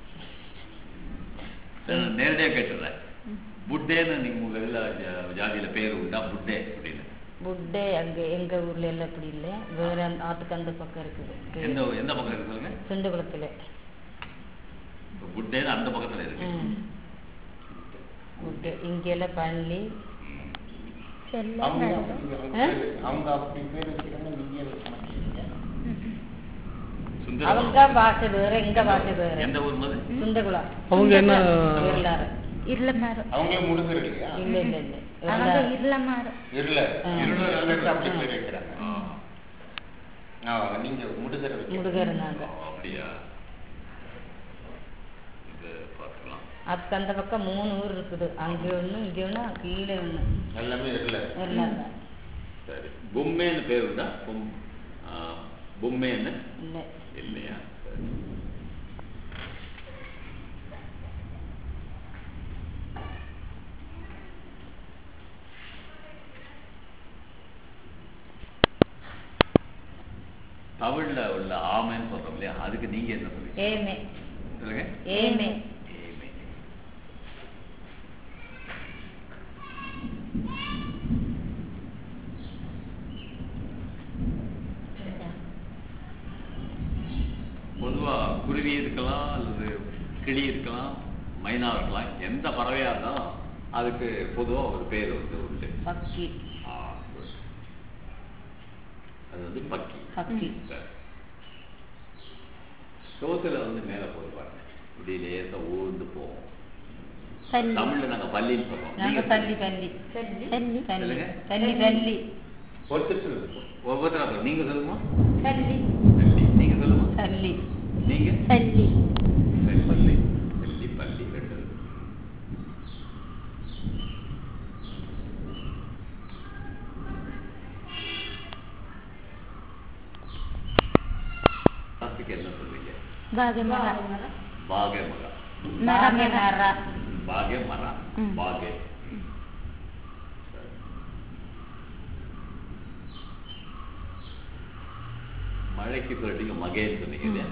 சரி, நான் நேரடியா கேட்டுறேன் புட்டேன்னு நீங்க உங்க இதுல ஜா- ஜாதியில பேர் உண்டா புட்டே அப்படின்னு புட்டே அங்க எங்க ஊர்ல எல்லாம் அப்படி இல்ல வேற அந்த ஆத்துக்கு அந்த பக்கம் இருக்குது எந்த எந்த பக்கம் இருக்கு சொல்லுங்க சுண்டுகுளத்துல இப்ப புட்டேன்னு அந்த பக்கத்துல இருக்கு ம். புட்டே இங்கெல்லாம் பள்ளி அவங்க ஆ? அவங்க அப்படி பேர் வச்சுக்கிறாங்க நீங்க வைக்க மாட்டேங்கிறீங்க சுந்தரம் அவங்க பாஷை வேற எங்க பாஷை வேற எந்த ஊர் மாதிரி சுண்டகுளம் அவங்க என்ன இருளாறு இருளமாறு அவங்களே முடுதர் இல்லையா இல்ல இல்ல இல்ல அவங்க இருளாறு. இருளமாறு இருள ஆ. இருள அப்படி பேர் வைக்கிறாங்க ஆ. ஆ, நீங்க முடுதர் வைக்க முடுகர் நாங்க ஓ, அப்படியா இது பார்த்துக்கலாம் அதுக்கு அந்த பக்கம் மூணு ஊர் இருக்குது அங்க ஒண்ணு இங்க ஒண்ணு கீழே ஒண்ணு எல்லாமே இருள இருளாறு சரி பொம்மைன்னு பேர் உண்டா பொம் ஆ, பொம்மைன்னு இல்ல இல்லையா சரி. தமிழ்ல உள்ள ஆமைன்னு சொல்றோம் இல்லையா அதுக்கு நீங்க என்ன சொல்றீங்க ஏமே சொல்லுங்க ஏமே ஏமை. பொதுவா குருவி இருக்கலாம் அல்லது கிளி இருக்கலாம் மைனா இருக்கலாம் எந்த பறவையா இருந்தாலும் அதுக்கு பொதுவா ஒரு பேர் வந்து உண்டு பக்கி ஆ, good. அது வந்து பக்கி பக்கி சரி. சோத்துல வந்து மேல போய் பாருங்க இப்படி லேசா ஊர்ந்து போவோம் பல்லி தமிழ்ல நாங்க பள்ளின்னு சொல்றோம் நாங்க நீங்க பள்ளி பள்ளி பல்லி பள்ளி சொல்லுங்க. பள்ளி பள்ளி ஒருத்தர் சொல்லுங்க ஒவ்வொருத்தரா சொல்லுங்க. நீங்க சொல்லுமா பல்லி பள்ளி நீங்க சொல்லுமா பள்ளி நீங்க பல்லி சரி பள்ளி வெள்ளி பள்ளி ரெண்டு இருக்கு. ராசிக்கு என்ன சொல்றீங்க bagaimana பாகே மகா merah merah பாகே மரா ம். பாகே மழைக்கு சொல்லிட்டீங்க மகேன்னு சொன்னீங்க இல்லையா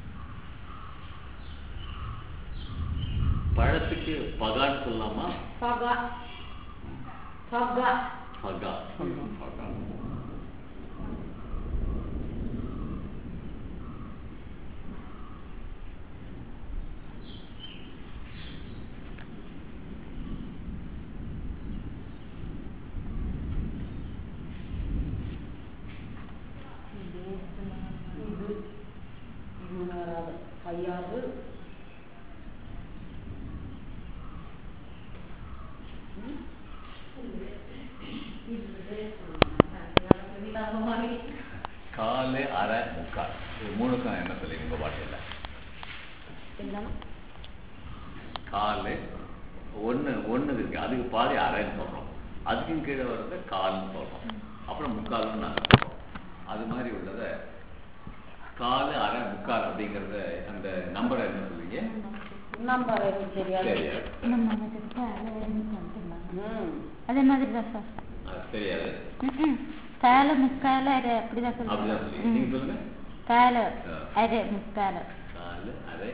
பழத்துக்கு பகான்னு சொல்லலாமா Soga. Soga. பகா பகா இது இது வராது கையாறு காலு அரை முக்கால் இது மூணுக்கும் என்ன சொல்றீங்க உங்க பாஷையில காலு ஒண்ணு ஒண்ணு இருக்கு அதுக்கு பாதி அரைன்னு சொல்றோம் அதுக்கும் கீழே வர்றத கால்னு சொல்றோம் அப்புறம் முக்கால்னு நாங்க சொல்றோம் அது மாதிரி உள்ளத காலு அரை முக்கால் அப்படிங்கறத அந்த நம்பரை என்ன சொல்றீங்க நம்பர் எனக்கு தெரியாது தெரியாது நம்ம வந்து சேலை சொன்னாங்க ம். அதே மாதிரி தான் சார் அது தெரியாது ம்ம். சேலை முக்கால அரை அப்படிதான் அப்படிதான் சொல்லுவாங்க சொல்றீங்க நீங்க சொல்லுங்க சேலை ஆ. அரை முக்கால காலு அரை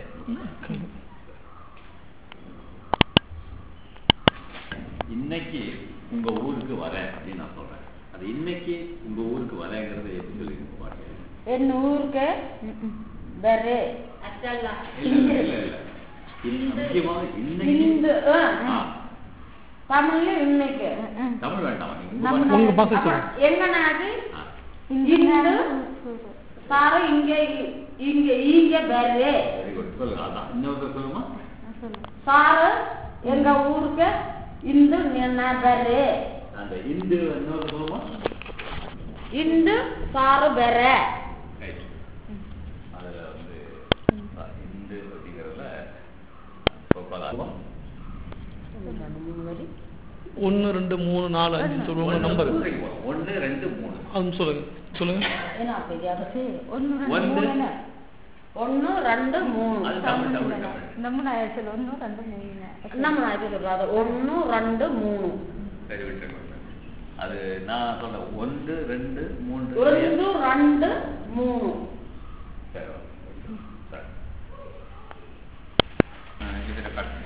இன்னைக்கு உங்க ஊருக்கு வரேன் அப்படின்னு நான் சொல்றேன் அது இன்னைக்கு உங்க ஊருக்கு வரேங்கிறத எப்படி சொல்லிருக்க பாட்டு என் ஊருக்கு ம்ம். பெரு இல்ல இல்ல இல்ல இல்ல இது முக்கியமா இன்னைக்கு இந்து ஆ. ஆ, தமிழ்ல இன்னைக்கு ம். தமிழ் வேண்டாம் நீங்க உங்க நம்ம- பாஷை. உங்க பாசை அப்புறம் சொல்லுங்க எங்க நாடு ஆ, இந்து இந்து சாரு இங்க இங்க இங்க பெரு very good. சொல்லுங்க அதான் இன்னொருத்தர் சொல்லுமா சாரு எங்க ஊருக்கு இந்து நான் பெரு அந்த இந்து இன்னொரு சொல்லுமா இந்து சாரு பெற ரைட் அதுல வந்து ஆ, இந்து அப்படிங்கிறதுல இப்போ ஒன்று ரெண்டு மூணு நாலு அஞ்சு சொல்லுவாங்க நம்பர் ஒன்னு ரெண்டு மூணு அது சொல்லுங்க சொல்லுங்க என்ன தெரியாது ஒன்று ரெண்டு ஒன்று. மூணு என்ன? ஒன்னு ரெண்டு மூணு அது தமிழ் தமிழ் தமிழ் நம்ம ஆயிரத்தில் ஒன்று ரெண்டு மூணு நம்ம நாட்டு சொல்றாரு ஒன்னு ரெண்டு மூணு சரி விட்டுருங்க அது நான் சொன்னேன் ஒன்று ரெண்டு மூன்று ரெண்டு ரெண்டு மூணு சரி ஓகே. சரி. ஆ, இதுல காட்டுங்க.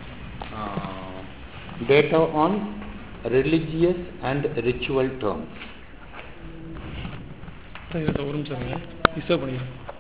Data on religious and ritual terms. ஒரு நிமிஷம் இருங்க. டிஸ்டர்ப் பண்ணிக்கிறேன்